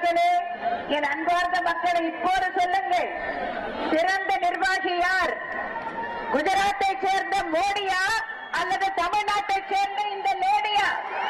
மக்களே என் அன்பார்ந்த மக்களை இப்போது சொல்லுங்கள் சிறந்த நிர்வாகி யார் குஜராத்தை சேர்ந்த மோடியா அல்லது தமிழ்நாட்டை சேர்ந்த இந்த லேடியா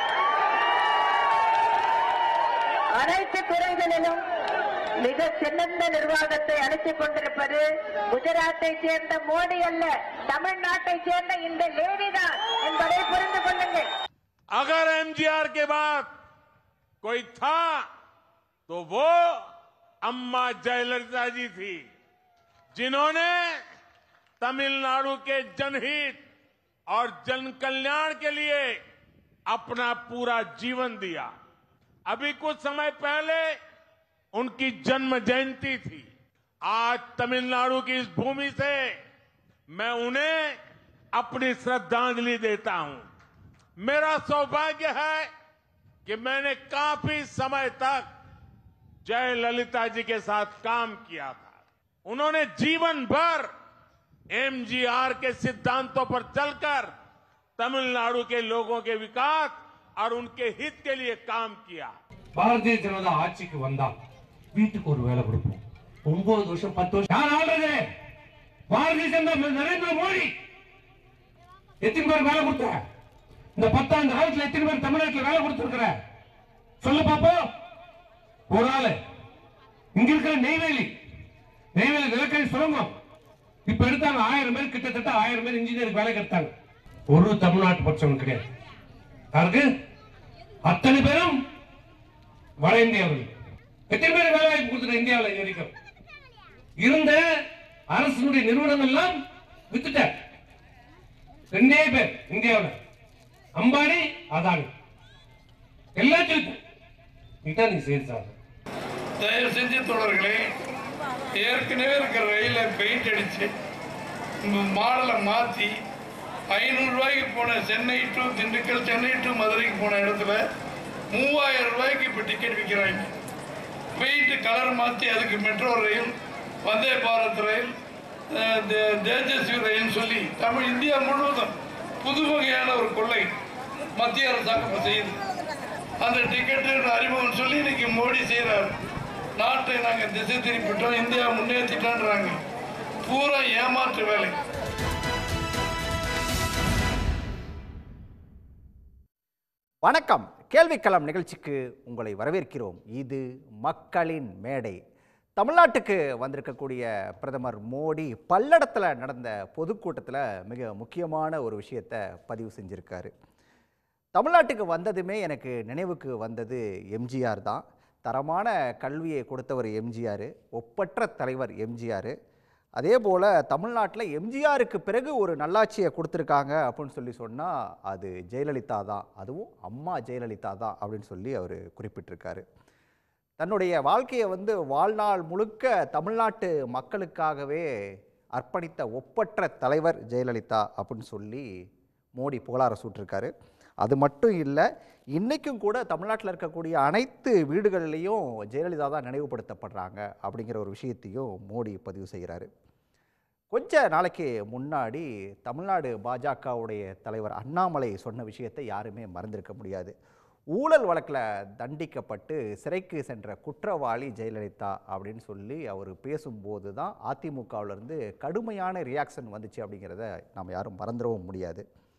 அனைத்து துறைகளிலும் மிக சிறந்த நிர்வாகத்தை அளித்துக் கொண்டிருப்பது குஜராத்தை சேர்ந்த மோடி அல்ல தமிழ்நாட்டை சேர்ந்த இந்த லேடி தான் என்பதை புரிந்து கொள்ளுங்கள் अगर एमजीआर के बाद कोई था तो वो अम्मा जयललिता जी थी जिन्होंने तमिलनाडु के जनहित और जन कल्याण के लिए अपना पूरा जीवन दिया अभी कुछ समय पहले उनकी जन्म जयंती थी आज तमिलनाडु की इस भूमि से मैं उन्हें अपनी श्रद्धांजलि देता हूं मेरा सौभाग्य है कि मैंने काफी समय तक जय ललिता जी के साथ काम किया था उन्होंने जीवन भर एमजीआर के सिद्धांतों पर चलकर तमिलनाडु के लोगों के विकास और उनके हित के लिए काम किया பாரதிய ஜனதா ஆட்சிக்கு வந்தா வீட்டுக்கு ஒரு வேலை கொடுப்போம் ஒன்பது வருஷம் பத்து வருஷம் யார் ஆள்றது பாரதிய ஜனதா நரேந்திர மோடி எத்தனை பேர் வேலை கொடுத்த இந்த பத்தாண்டு காலத்துல எத்தனை பேர் தமிழ்நாட்டுல வேலை கொடுத்திருக்கிற சொல்லு பாப்போம் ஒரு ஆளு இங்க இருக்கிற நெய்வேலி நெய்வேலி நிலக்கரி சுரங்கம் இப்ப எடுத்தாங்க ஆயிரம் பேர் கிட்டத்தட்ட ஆயிரம் பேர் இன்ஜினியருக்கு வேலை கிடைத்தாங்க ஒரு தமிழ்நாட்டு பட்சம் கிடையாது யாருக்கு அத்தனை பேரும் வட இந்தியாவில் எத்தனை பேர் வேலை வாய்ப்பு கொடுத்துருக்க இந்தியாவில் இது வரைக்கும் இருந்த அரசுடைய நிறுவனம் எல்லாம் வித்துட்ட ரெண்டே பேர் இந்தியாவில் அம்பானி அதானி எல்லாத்தையும் வித்து. இதான் நீ செய்து சார் தயவு செஞ்சு தொடர்களே ஏற்கனவே இருக்கிற ரயிலை பெயிண்ட் அடிச்சு மாடலை மாற்றி ரூபாய்க்கு போன சென்னை டு திண்டுக்கல் சென்னை டு மதுரைக்கு போன இடத்துல மூவாயிரம் ரூபாய்க்கு இப்போ டிக்கெட் விற்கிறாங்க பெயிண்ட் கலர் மாற்றி அதுக்கு metro rail Vande Bharat rail அஹ், தே- தேஜஸ்வி ரயில் சொல்லி தமிழ் இந்தியா முழுவதும் புது வகையான ஒரு கொள்ளை மத்திய அரசாங்கம் இப்ப செய்யுது அந்த டிக்கெட்டு அறிமுகம் சொல்லி இன்னைக்கு மோடி செய்கிறார் நாட்டை நாங்கள் திசை திருப்பிட்டோம் இந்தியா முன்னேற்றிட்டோன்றாங்க பூரா ஏமாற்று வேலை வணக்கம் கேள்விக்களம் நிகழ்ச்சிக்கு உங்களை வரவேற்கிறோம் இது மக்களின் மேடை தமிழ்நாட்டுக்கு வந்திருக்கக்கூடிய பிரதமர் மோடி பல்லடத்தில் நடந்த பொதுக்கூட்டத்தில் மிக முக்கியமான ஒரு விஷயத்தை பதிவு செஞ்சிருக்காரு தமிழ்நாட்டுக்கு வந்ததுமே எனக்கு நினைவுக்கு வந்தது எம்ஜிஆர் தான் தரமான கல்வியை கொடுத்தவர் எம்ஜிஆர் ஒப்பற்ற தலைவர் எம்ஜிஆர் அதே போல் தமிழ்நாட்டில் எம்ஜிஆருக்கு பிறகு ஒரு நல்லாட்சியை கொடுத்துருக்காங்க அப்படின்னு சொல்லி சொன்னால் அது ஜெயலலிதா தான் அதுவும் அம்மா ஜெயலலிதா தான் அப்படின்னு சொல்லி அவர் குறிப்பிட்டிருக்காரு தன்னுடைய வாழ்க்கையை வந்து வாழ்நாள் முழுக்க தமிழ்நாட்டு மக்களுக்காகவே அர்ப்பணித்த ஒப்பற்ற தலைவர் ஜெயலலிதா அப்படின்னு சொல்லி மோடி புகழார சூட்டிருக்காரு அது மட்டும் இல்லை இன்றைக்கும் கூட தமிழ்நாட்டில் இருக்கக்கூடிய அனைத்து வீடுகளிலையும் ஜெயலலிதா தான் நினைவுபடுத்தப்படுறாங்க அப்படிங்கிற ஒரு விஷயத்தையும் மோடி பதிவு செய்கிறாரு கொஞ்ச நாளைக்கு முன்னாடி தமிழ்நாடு பாஜகவுடைய தலைவர் அண்ணாமலை சொன்ன விஷயத்தை யாருமே மறந்திருக்க முடியாது ஊழல் வழக்கில் தண்டிக்கப்பட்டு சிறைக்கு சென்ற குற்றவாளி ஜெயலலிதா அப்படின்னு சொல்லி அவர் பேசும்போது தான் அதிமுகவிலிருந்து கடுமையான ரியாக்ஷன் வந்துச்சு அப்படிங்கிறத நாம் யாரும் மறந்துடவும் முடியாது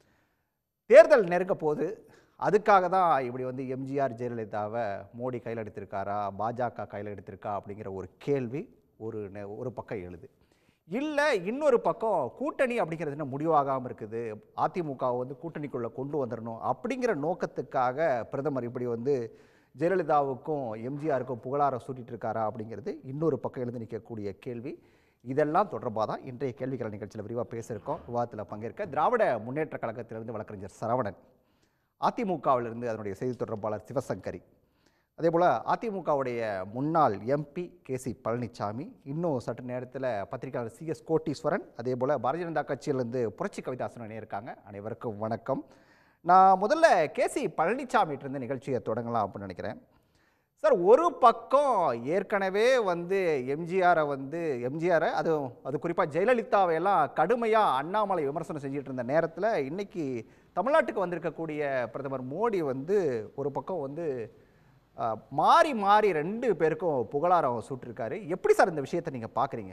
தேர்தல் நெருங்க போது அதுக்காக தான் இப்படி வந்து எம்ஜிஆர் ஜெயலலிதாவை மோடி கையில் எடுத்திருக்காரா பாஜக கையில் எடுத்திருக்கா அப்படிங்கிற ஒரு கேள்வி ஒரு நெ- ஒரு பக்கம் எழுது இல்லை இன்னொரு பக்கம் கூட்டணி அப்படிங்கிறது என்ன முடிவாகாமல் இருக்குது அதிமுகவை வந்து கூட்டணிக்குள்ளே கொண்டு வந்துடணும் அப்படிங்கிற நோக்கத்துக்காக பிரதமர் இப்படி வந்து ஜெயலலிதாவுக்கும் எம்ஜிஆருக்கும் புகழாரம் சூட்டிட்டு இருக்காரா அப்படிங்கிறது இன்னொரு பக்கம் எழுந்து நிற்கக்கூடிய கேள்வி இதெல்லாம் தொடர்பாக தான் இன்றைய கேள்விகள் நிகழ்ச்சியில் விரிவாக பேசியிருக்கோம் விவாதத்தில் பங்கேற்க திராவிட முன்னேற்ற கழகத்திலிருந்து வழக்கறிஞர் சரவணன் அதிமுகவிலிருந்து அதனுடைய செய்தி தொடர்பாளர் சிவசங்கரி அதே போல் அதிமுகவுடைய முன்னாள் எம்பி கே சி பழனிசாமி இன்னும் சற்று நேரத்தில் பத்திரிகையாளர் சி எஸ் கோட்டீஸ்வரன் அதே போல் பாரதிய ஜனதா கட்சியிலிருந்து புரட்சி கவிதாசன் இருக்காங்க அனைவருக்கும் வணக்கம் நான் முதல்ல கே சி பழனிசாமிகிட்டேருந்து நிகழ்ச்சியை தொடங்கலாம் அப்படின்னு நினைக்கிறேன் சார் ஒரு பக்கம் ஏற்கனவே வந்து எம்ஜிஆரை வந்து எம்ஜிஆரை அது அது குறிப்பாக ஜெயலலிதாவை எல்லாம் கடுமையாக அண்ணாமலை விமர்சனம் செஞ்சுட்டு இருந்த நேரத்தில் இன்னைக்கு தமிழ்நாட்டுக்கு வந்திருக்கக்கூடிய பிரதமர் மோடி வந்து ஒரு பக்கம் வந்து அஹ், மாறி மாறி ரெண்டு பேருக்கும் புகழாரம் சூட்டிருக்காரு எப்படி சார் இந்த விஷயத்தை நீங்கள் பார்க்குறீங்க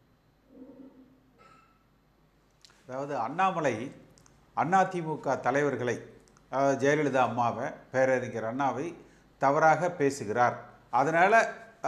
அதாவது அண்ணாமலை அதிமுக தலைவர்களை அதாவது ஜெயலலிதா அம்மாவை பேரறிஞர் அண்ணாவை தவறாக பேசுகிறார் அதனால்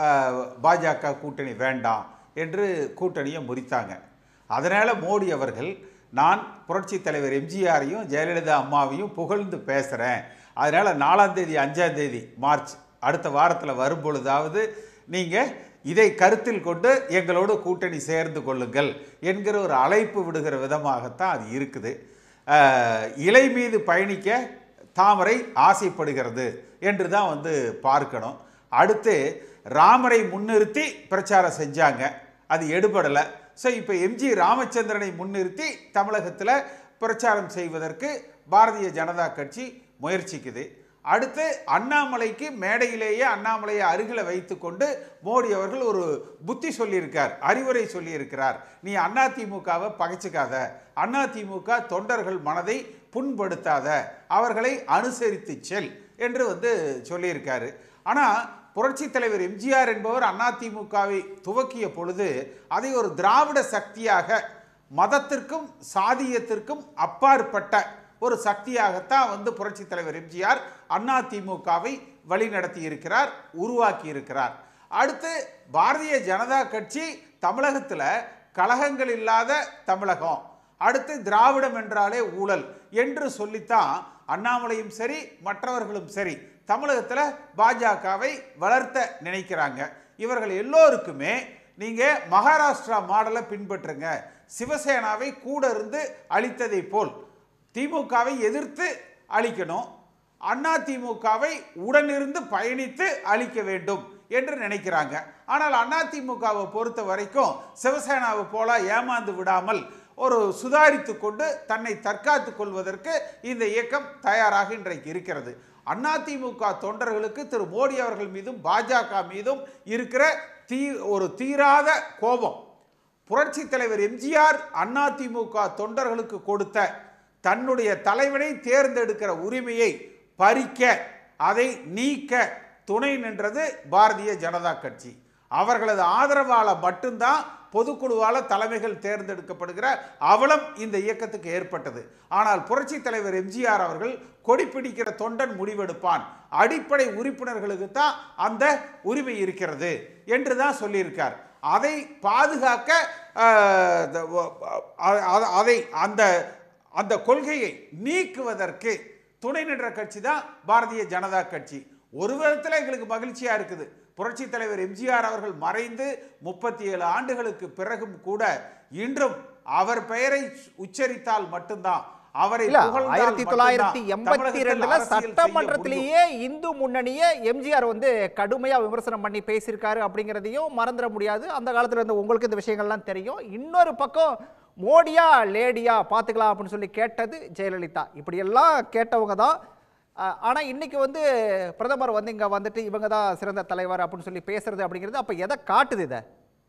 பாஜக கூட்டணி வேண்டாம் என்று கூட்டணியை முறித்தாங்க அதனால் மோடி அவர்கள் நான் புரட்சித் தலைவர் எம்ஜிஆரையும் ஜெயலலிதா அம்மாவையும் புகழ்ந்து பேசுகிறேன் அதனால் நாலாம் தேதி அஞ்சாம் தேதி மார்ச் அடுத்த வாரத்தில் வரும் பொழுதாவது நீங்கள் இதை கருத்தில் கொண்டு எங்களோடு கூட்டணி சேர்ந்து கொள்ளுங்கள் என்கிற ஒரு அழைப்பு விடுகிற விதமாகத்தான் அது இருக்குது அஹ், இலை மீது பயணிக்க தாமரை ஆசைப்படுகிறது என்று தான் வந்து பார்க்கணும் அடுத்து ராமரை முன்னிறுத்தி பிரச்சாரம் செஞ்சாங்க அது எடுபடலை ஸோ இப்போ எம்ஜி ராமச்சந்திரனை முன்னிறுத்தி தமிழகத்தில் பிரச்சாரம் செய்வதற்கு பாரதிய ஜனதா கட்சி முயற்சிக்குது அடுத்து அண்ணாமலைக்கு மேடையிலேயே அண்ணாமலையை அருகில் வைத்துக்கொண்டு மோடி அவர்கள் ஒரு புத்தி சொல்லியிருக்கார் அறிவுரை சொல்லியிருக்கிறார் நீ அதிமுகவை பகைச்சிக்காத அதிமுக தொண்டர்கள் மனதை புண்படுத்தாத அவர்களை அனுசரித்து செல் என்று வந்து சொல்லியிருக்காரு ஆனால் புரட்சித் தலைவர் எம்ஜிஆர் என்பவர் அதிமுகவை துவக்கிய பொழுது அதை ஒரு திராவிட சக்தியாக மதத்திற்கும் சாதியத்திற்கும் அப்பாற்பட்ட ஒரு சக்தியாகத்தான் வந்து புரட்சித் தலைவர் எம்ஜிஆர் அதிமுகவை வழிநடத்தி இருக்கிறார் உருவாக்கி இருக்கிறார் அடுத்து பாரதிய ஜனதா கட்சி தமிழகத்தில் கழகங்கள் இல்லாத தமிழகம் அடுத்து திராவிடம் என்றாலே ஊழல் என்று சொல்லித்தான் அண்ணாமலையும் சரி மற்றவர்களும் சரி தமிழகத்தில் பாஜகவை வளர்த்த நினைக்கிறாங்க இவர்கள் எல்லோருக்குமே நீங்கள் மகாராஷ்டிரா மாடலை பின்பற்றுங்க சிவசேனாவை கூட இருந்து அழித்ததை போல் திமுகவை எதிர்த்து அழிக்கணும் அண்ணா திமுகவை உடனிருந்து பயணித்து அழிக்க வேண்டும் என்று நினைக்கிறாங்க ஆனால் அண்ணா திமுகவை பொறுத்த வரைக்கும் சிவசேனாவை போல ஏமாந்து விடாமல் ஒரு சுதாரித்து கொண்டு தன்னை தற்காத்துக் கொள்வதற்கு இந்த இயக்கம் தயாராக இன்றைக்கு இருக்கிறது அதிமுக தொண்டர்களுக்கு திரு மோடி அவர்கள் மீதும் பாஜக மீதும் இருக்கிற தீ ஒரு தீராத கோபம் புரட்சி தலைவர் எம்ஜிஆர் அதிமுக தொண்டர்களுக்கு கொடுத்த தன்னுடைய தலைவனை தேர்ந்தெடுக்கிற உரிமையை பறிக்க அதை நீக்க துணை நின்றது பாரதிய ஜனதா கட்சி அவர்களது ஆதரவால மட்டும்தான் பொதுக்குழுவால தலைமைகள் தேர்ந்தெடுக்கப்படுகிற அவலம் இந்த இயக்கத்துக்கு ஏற்பட்டது ஆனால் புரட்சி தலைவர் எம்ஜிஆர் அவர்கள் கொடி பிடிக்கிற தொண்டன் முடிவெடுப்பான் அடிப்படை உறுப்பினர்களுக்கு தான் அந்த உரிமை இருக்கிறது என்று தான் சொல்லியிருக்கார் அதை பாதுகாக்க ஆஹ், த- வ- அ- அ- அதை அந்த அந்த கொள்கையை நீக்குவதற்கு துணை நின்ற கட்சி தான் பாரதிய ஜனதா கட்சி ஒரு விதத்தில் எங்களுக்கு மகிழ்ச்சியா இருக்குது புரட்சி தலைவர் எம்ஜிஆர் அவர்கள் மறைந்து முப்பத்தி ஏழு ஆண்டுகளுக்கு பிறகும் கூட இன்றும் அவர் பெயரை உச்சரித்தால் மட்டும்தான் அவரை இல்ல புகழ்ந்தால் ஆயிரத்தி மட்டும்தான் தொள்ளாயிரத்தி எண்பத்தி தமிழகத்தில் ரெண்டுல அரசியல் செய்ய முடியும். சட்டமன்றத்திலேயே இந்து முன்னணியை எம்ஜிஆர் வந்து கடுமையா விமர்சனம் பண்ணி பேசியிருக்காரு அப்படிங்கிறதையும் மறந்துட முடியாது அந்த காலத்துல இருந்த உங்களுக்கு இந்த விஷயங்கள்லாம் தெரியும் இன்னொரு பக்கம் மோடியா லேடியா பார்த்துக்கலாம் அப்படின்னு சொல்லி கேட்டது ஜெயலலிதா இப்படியெல்லாம் கேட்டவங்க தான் அஹ், ஆனா இன்னைக்கு வந்து பிரதமர் வந்து இங்க வந்துட்டு இவங்க தான் சிறந்த தலைவர் அப்படின்னு சொல்லி பேசுறது அப்படிங்கிறது அப்ப எதை காட்டுது இதை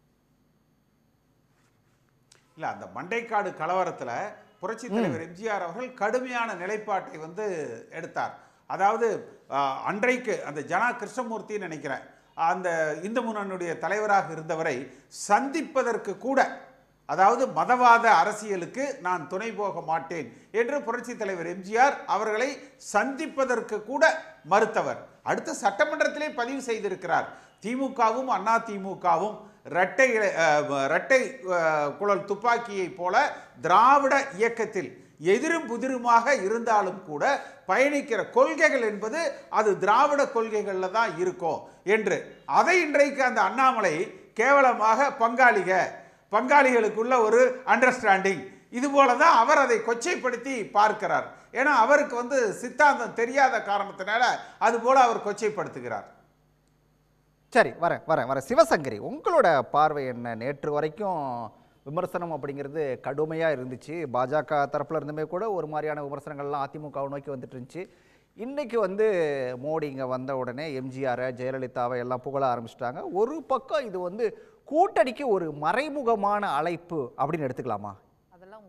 இல்ல அந்த மண்டைக்காடு கலவரத்துல புரட்சி தலைவர் எம்ஜிஆர் அவர்கள் கடுமையான நிலைப்பாட்டை வந்து எடுத்தார் அதாவது ஆஹ், அன்றைக்கு அந்த ஜனா கிருஷ்ணமூர்த்தின்னு நினைக்கிறேன் அந்த இந்து முன்னணியுடைய தலைவராக இருந்தவரை சந்திப்பதற்கு கூட அதாவது மதவாத அரசியலுக்கு நான் துணை போக மாட்டேன் என்று புரட்சி தலைவர் எம்ஜிஆர் அவர்களை சந்திப்பதற்கு கூட மறுத்தவர் அடுத்து சட்டமன்றத்திலே பதிவு செய்திருக்கிறார் திமுகவும் அண்ணா திமுகவும் இரட்டை அஹ், இரட்டை அஹ், குழல் துப்பாக்கியை போல திராவிட இயக்கத்தில் எதிரும் புதிருமாக இருந்தாலும் கூட பயணிக்கிற கொள்கைகள் என்பது அது திராவிட கொள்கைகளில் தான் இருக்கும் என்று அதை இன்றைக்கு அந்த அண்ணாமலை கேவலமாக பங்காளிக பங்காளிகளுக்குள்ள ஒரு அண்டர்ஸ்டாண்டிங் இது போல தான் அவர் அதை கொச்சைப்படுத்தி பார்க்கிறார் ஏன்னா அவருக்கு வந்து சித்தாந்தம் தெரியாத காரணத்தினால அது போல அவர் கொச்சைப்படுத்துகிறார் சரி வரேன் வரேன் வரேன் சிவசங்கரி உங்களோட பார்வை என்ன நேற்று வரைக்கும் விமர்சனம் அப்படிங்கிறது கடுமையாக இருந்துச்சு பாஜக தரப்புல இருந்துமே கூட ஒரு மாதிரியான விமர்சனங்கள்லாம் அதிமுகவை நோக்கி வந்துட்டு இருந்துச்சு இன்னைக்கு வந்து மோடி இங்கே வந்த உடனே எம்ஜிஆரை ஜெயலலிதாவை எல்லாம் புகழ ஆரம்பிச்சிட்டாங்க ஒரு பக்கம் இது வந்து கூட்டணிக்கு ஒரு மறைமுகமான அழைப்பு அப்படின்னு எடுத்துக்கலாமா அதெல்லாம்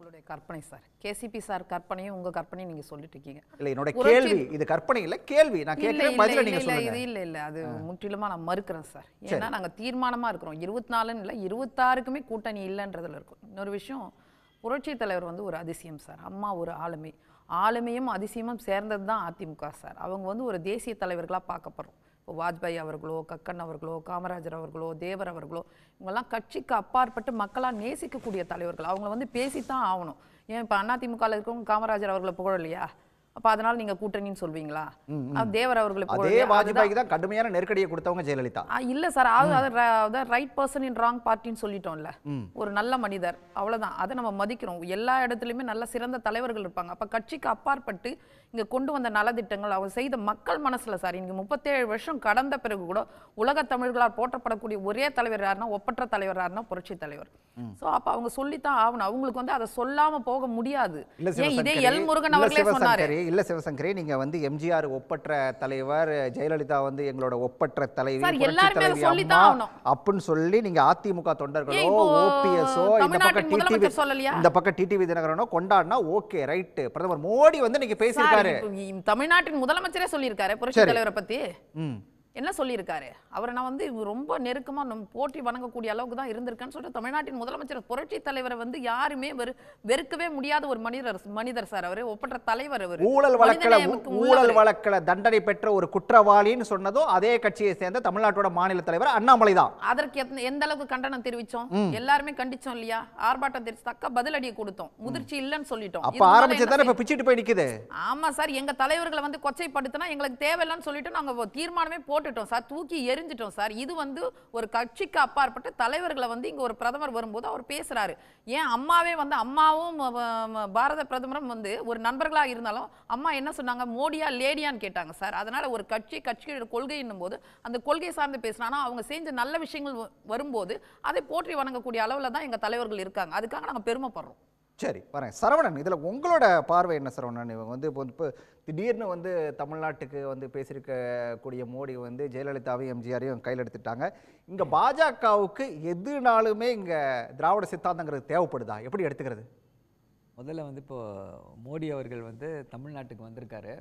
உங்களுடைய கற்பனை சார் கேசிபி சார் கற்பனையும் உங்க கற்பனையும் நீங்க சொல்லிட்டு இருக்கீங்க இல்ல என்னோட புரட்சி- கேள்வி இது கற்பனை இல்ல கேள்வி நான் இல்ல, கேட்கிறேன் இல்ல, பதில இல்ல, நீங்க இல்ல, சொல்லுங்க இது இல்ல இல்ல அது முற்றிலுமா நான் மறுக்கிறேன் சார் ஏன்னா நாங்க தீர்மானமா இருக்கிறோம் இருபத்தி நாலுன்னு இல்ல இருபத்தாறுக்குமே கூட்டணி இல்லைன்றதுல இருக்கும் இன்னொரு விஷயம் புரட்சி தலைவர் வந்து ஒரு அதிசயம் சார் அம்மா ஒரு ஆளுமை ஆளுமையும் அதிசயமும் சேர்ந்தது தான் அதிமுக சார் அவங்க வந்து ஒரு தேசிய தலைவர்களாக பார்க்கப்படுறோம் இப்போ வாஜ்பாய் அவர்களோ கக்கன் அவர்களோ காமராஜர் அவர்களோ தேவர் அவர்களோ இவங்கெல்லாம் கட்சிக்கு அப்பாற்பட்டு மக்களாக நேசிக்கக்கூடிய தலைவர்கள் அவங்கள வந்து பேசித்தான் ஆகணும் ஏன் இப்போ அதிமுகவில் இருக்கவங்க காமராஜர் அவர்களை புகழலையா அப்போ அதனால நீங்க கூட்டணின்னு சொல்வீங்களா அப்ப தேவர் அவர்களை அதே புகழலையா? அதுதான் வாஜ்பாய்க்கு தான் கடுமையான நெருக்கடியை கொடுத்தவங்க ஜெயலலிதா ஆ, இல்ல சார் அது அது ர- அதான் ரைட் பர்சன் இன் ராங் பார்ட்டின்னு சொல்லிட்டோம்ல ஒரு நல்ல மனிதர் அவ்வளவுதான் அதை நம்ம மதிக்கிறோம் எல்லா இடத்துலயுமே நல்ல சிறந்த தலைவர்கள் இருப்பாங்க அப்ப கட்சிக்கு அப்பாற்பட்டு இங்க கொண்டு வந்த நலத்திட்டங்கள் அவர் செய்த மக்கள் மனசுல சார் இங்க முப்பத்தேழு வருஷம் கடந்த பிறகு கூட உலக தமிழர்களால் போற்றப்படக்கூடிய ஒரே தலைவர் யாருன்னா ஒப்பற்ற தலைவர் யாருன்னா புரட்சி தலைவர் சோ அப்ப அவங்க சொல்லித்தான் ஆகணும் அவங்களுக்கு வந்து அதை சொல்லாம போக முடியாது இல்ல ஏன் இதே சிவசங்கரி எல் முருகன் இல்ல அவர்களே சொன்னாரு சிவசங்கரி இல்ல சிவசங்கரி நீங்க வந்து எம்ஜிஆர் ஒப்பற்ற தலைவர் ஜெயலலிதா வந்து எங்களோட ஒப்பற்ற தலைவி சார், புரட்சி எல்லாருமே அதை தலைவி சொல்லித்தான் அம்மா ஆகணும். அப்படின்னு சொல்லி நீங்க அதிமுக தொண்டர்களோ ஏன் இப்போ ஓபிஎஸ்ஓ இந்த பக்கம் தமிழ்நாட்டின் டிடிவி முதலமைச்சர் சொல்லலையா? இந்த பக்கம் டிடிவி தினகரனோ கொண்டாடினா ஓகே ரைட் பிரதமர் மோடி வந்து இன்னைக்கு சார், பேசியிருக்காரு இப்ப இ- தமிழ்நாட்டின் முதலமைச்சரே சொல்லியிருக்காரு புரட்சி சரி. தலைவரை பத்தி ம் என்ன சொல்லியிருக்காரு அவரை நான் வந்து ரொம்ப நெருக்கமா நம்ம போற்றி வணங்கக்கூடிய அளவுக்கு தான் இருந்திருக்கேன்னு சொல்லிட்டு தமிழ்நாட்டின் முதலமைச்சர் புரட்சி தலைவரை வந்து யாருமே வெறு வெறுக்கவே முடியாத ஒரு மனிதர் மனிதர் சார் அவரு ஒப்பற்ற தலைவர் அவர் ஊழல் வழக்கில் மனிதநேயமுக்கு ஊழல் உள்ளவர். வழக்கில் தண்டனை பெற்ற ஒரு குற்றவாளின்னு சொன்னதும் அதே கட்சியை சேர்ந்த தமிழ்நாட்டோட மாநில தலைவர் அண்ணாமலை தான் அதற்கு எந்த- எந்த அளவுக்கு கண்டனம் தெரிவிச்சோம் எல்லாருமே கண்டிச்சோம் இல்லையா ஆர்ப்பாட்டம் தெரிவிச்சு தக்க பதிலடியை கொடுத்தோம் முதிர்ச்சி இல்லைன்னு சொல்லிட்டோம் அப்ப இதுக்கு மேல ஆரம்பிச்சது என்ன தானே இப்ப பிச்சுட்டு போய் நிக்குது ஆமா சார் எங்க தலைவர்களை வந்து கொச்சைப்படுத்தினா எங்களுக்கு தேவையில்லைன்னு சொல்லிட்டு நாங்க ஒரு தீர்மானமே போட்டுட்டோம் சார் தூக்கி எரிஞ்சிட்டோம் சார் இது வந்து ஒரு கட்சிக்கு அப்பாற்பட்டு தலைவர்களை வந்து இங்க ஒரு பிரதமர் வரும்போது அவர் பேசுறாரு ஏன் அம்மாவே வந்து அம்மாவும் ம- ம- பாரத பிரதமரும் வந்து ஒரு நண்பர்களா இருந்தாலும் அம்மா என்ன சொன்னாங்க மோடியா லேடியான்னு கேட்டாங்க சார் அதனால ஒரு கட்சி கட்சியோட கொள்கைன்னும் போது அந்த கொள்கை சார்ந்து பேசினா அவங்க செஞ்ச நல்ல விஷயங்கள் வ- வரும்போது அதை போற்றி வணங்கக்கூடிய அளவுல தான் எங்க தலைவர்கள் இருக்காங்க அதுக்காக நாங்க பெருமைப்படுறோம் சரி வரேன் சரவணன் இதுல உங்களோட பார்வை என்ன சரவணன் இவங்க வந்து இப்போ இப்போ திடீர்னு வந்து தமிழ்நாட்டுக்கு வந்து பேசியிருக்கக்கூடிய மோடி வந்து ஜெயலலிதாவையும் எம்ஜிஆரையும் கையில் எடுத்துட்டாங்க இங்க பாஜகவுக்கு எதுனாலுமே இங்க திராவிட சித்தாந்தங்கிறது தேவைப்படுதா எப்படி எடுத்துக்கிறது முதல்ல வந்து இப்போ மோடி அவர்கள் வந்து தமிழ்நாட்டுக்கு வந்திருக்காரு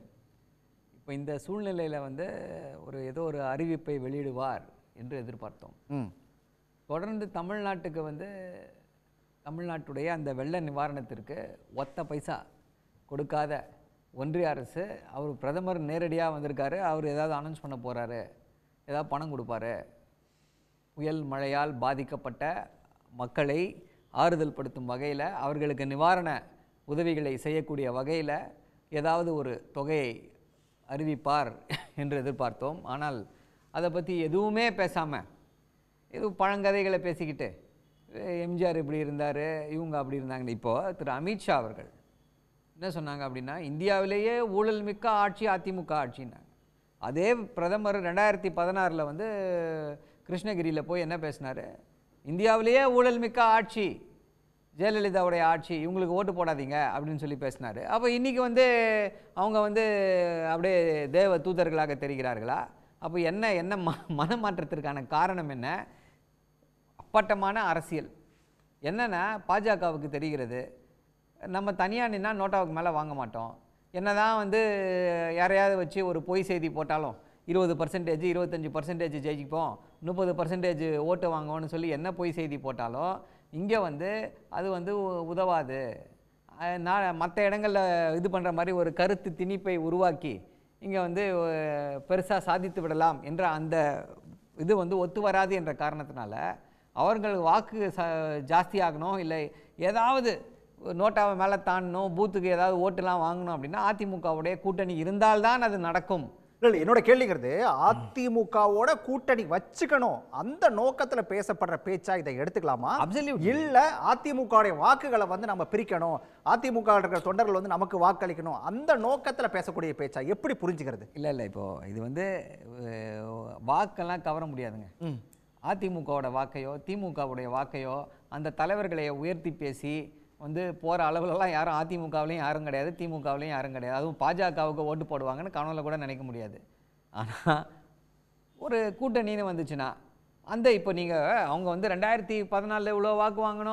இப்போ இந்த சூழ்நிலையில் வந்து ஒரு ஏதோ ஒரு அறிவிப்பை வெளியிடுவார் என்று எதிர்பார்த்தோம் ம் தொடர்ந்து தமிழ்நாட்டுக்கு வந்து தமிழ்நாட்டுடைய அந்த வெள்ள நிவாரணத்திற்கு ஒத்த பைசா கொடுக்காத ஒன்றிய அரசு அவர் பிரதமர் நேரடியாக வந்திருக்காரு அவர் ஏதாவது அனௌன்ஸ் பண்ண போகிறாரு ஏதாவது பணம் கொடுப்பாரு புயல் மழையால் பாதிக்கப்பட்ட மக்களை ஆறுதல் படுத்தும் வகையில் அவர்களுக்கு நிவாரண உதவிகளை செய்யக்கூடிய வகையில் ஏதாவது ஒரு தொகையை அறிவிப்பார் என்று எதிர்பார்த்தோம் ஆனால் அதை பற்றி எதுவுமே பேசாமல் இது பழங்கதைகளை பேசிக்கிட்டு அஹ் எம்ஜிஆர் இப்படி இருந்தார் இவங்க அப்படி இருந்தாங்க இப்போது திரு அமித்ஷா அவர்கள் என்ன சொன்னாங்க அப்படின்னா இந்தியாவிலேயே ஊழல் மிக்க ஆட்சி அதிமுக ஆட்சின்னாங்க அதே பிரதமர் ரெண்டாயிரத்தி பதினாறில் வந்து கிருஷ்ணகிரியில் போய் என்ன பேசினார் இந்தியாவிலேயே ஊழல் மிக்க ஆட்சி ஜெயலலிதாவுடைய ஆட்சி இவங்களுக்கு ஓட்டு போடாதீங்க அப்படின்னு சொல்லி பேசினார் அப்போ இன்றைக்கி வந்து அவங்க வந்து அப்படியே தேவ தூதர்களாக தெரிகிறார்களா அப்போ என்ன என்ன ம மனமாற்றத்திற்கான காரணம் என்ன அப்பட்டமான அரசியல் என்னன்னா பாஜகவுக்கு தெரிகிறது நம்ம தனியாக நின்னா நோட்டாவுக்கு மேலே வாங்க மாட்டோம் என்னதான் வந்து யாரையாவது வச்சு ஒரு பொய் செய்தி போட்டாலும் இருபது பர்சன்டேஜ் இருபத்தஞ்சி பர்சன்டேஜ் ஜெயிப்போம் முப்பது பர்சன்டேஜ் ஓட்டு வாங்குவோம்னு சொல்லி என்ன பொய் செய்தி போட்டாலும் இங்கே வந்து அது வந்து உ- உதவாது அஹ் நான் மற்ற இடங்களில் இது பண்ணுற மாதிரி ஒரு கருத்து திணிப்பை உருவாக்கி இங்கே வந்து பெருசாக சாதித்து விடலாம் என்ற அந்த இது வந்து ஒத்து வராது என்ற காரணத்தினால அவர்கள் வாக்கு ச ஜாஸ்தியாகணும் இல்லை ஏதாவது நோட்டாவை மேலே தாண்டணும் பூத்துக்கு ஏதாவது ஓட்டுலாம் வாங்கணும் அப்படின்னா அதிமுகவுடைய கூட்டணி இருந்தால்தான் அது நடக்கும் இல்ல இல்ல என்னோட கேள்விங்கிறது அதிமுகவோட கூட்டணி வச்சுக்கணும் அந்த நோக்கத்துல பேசப்படுற பேச்சா இதை எடுத்துக்கலாமா Absolutely. இல்ல அதிமுகவுடைய வாக்குகளை வந்து நம்ம பிரிக்கணும் அதிமுக இருக்கிற தொண்டர்கள் வந்து நமக்கு வாக்களிக்கணும் அந்த நோக்கத்துல பேசக்கூடிய பேச்சா எப்படி புரிஞ்சுக்கிறது இல்லை இல்லை இப்போது இது வந்து அஹ், வாக்கெல்லாம் கவர முடியாதுங்க அதிமுகவோட வாக்கையோ திமுகவுடைய வாக்கையோ அந்த தலைவர்களை உயர்த்தி பேசி வந்து போகிற அளவுலலாம் யாரும் அதிமுகவிலையும் யாரும் கிடையாது திமுகவிலையும் யாரும் கிடையாது அதுவும் பாஜகவுக்கு ஓட்டு போடுவாங்கன்னு கனவுல கூட நினைக்க முடியாது ஆனால் ஒரு கூட்டணின்னு வந்துச்சுன்னா அந்த இப்போ நீங்கள் அவங்க வந்து ரெண்டாயிரத்தி பதினாலில் இவ்வளோ வாக்கு வாங்கணும்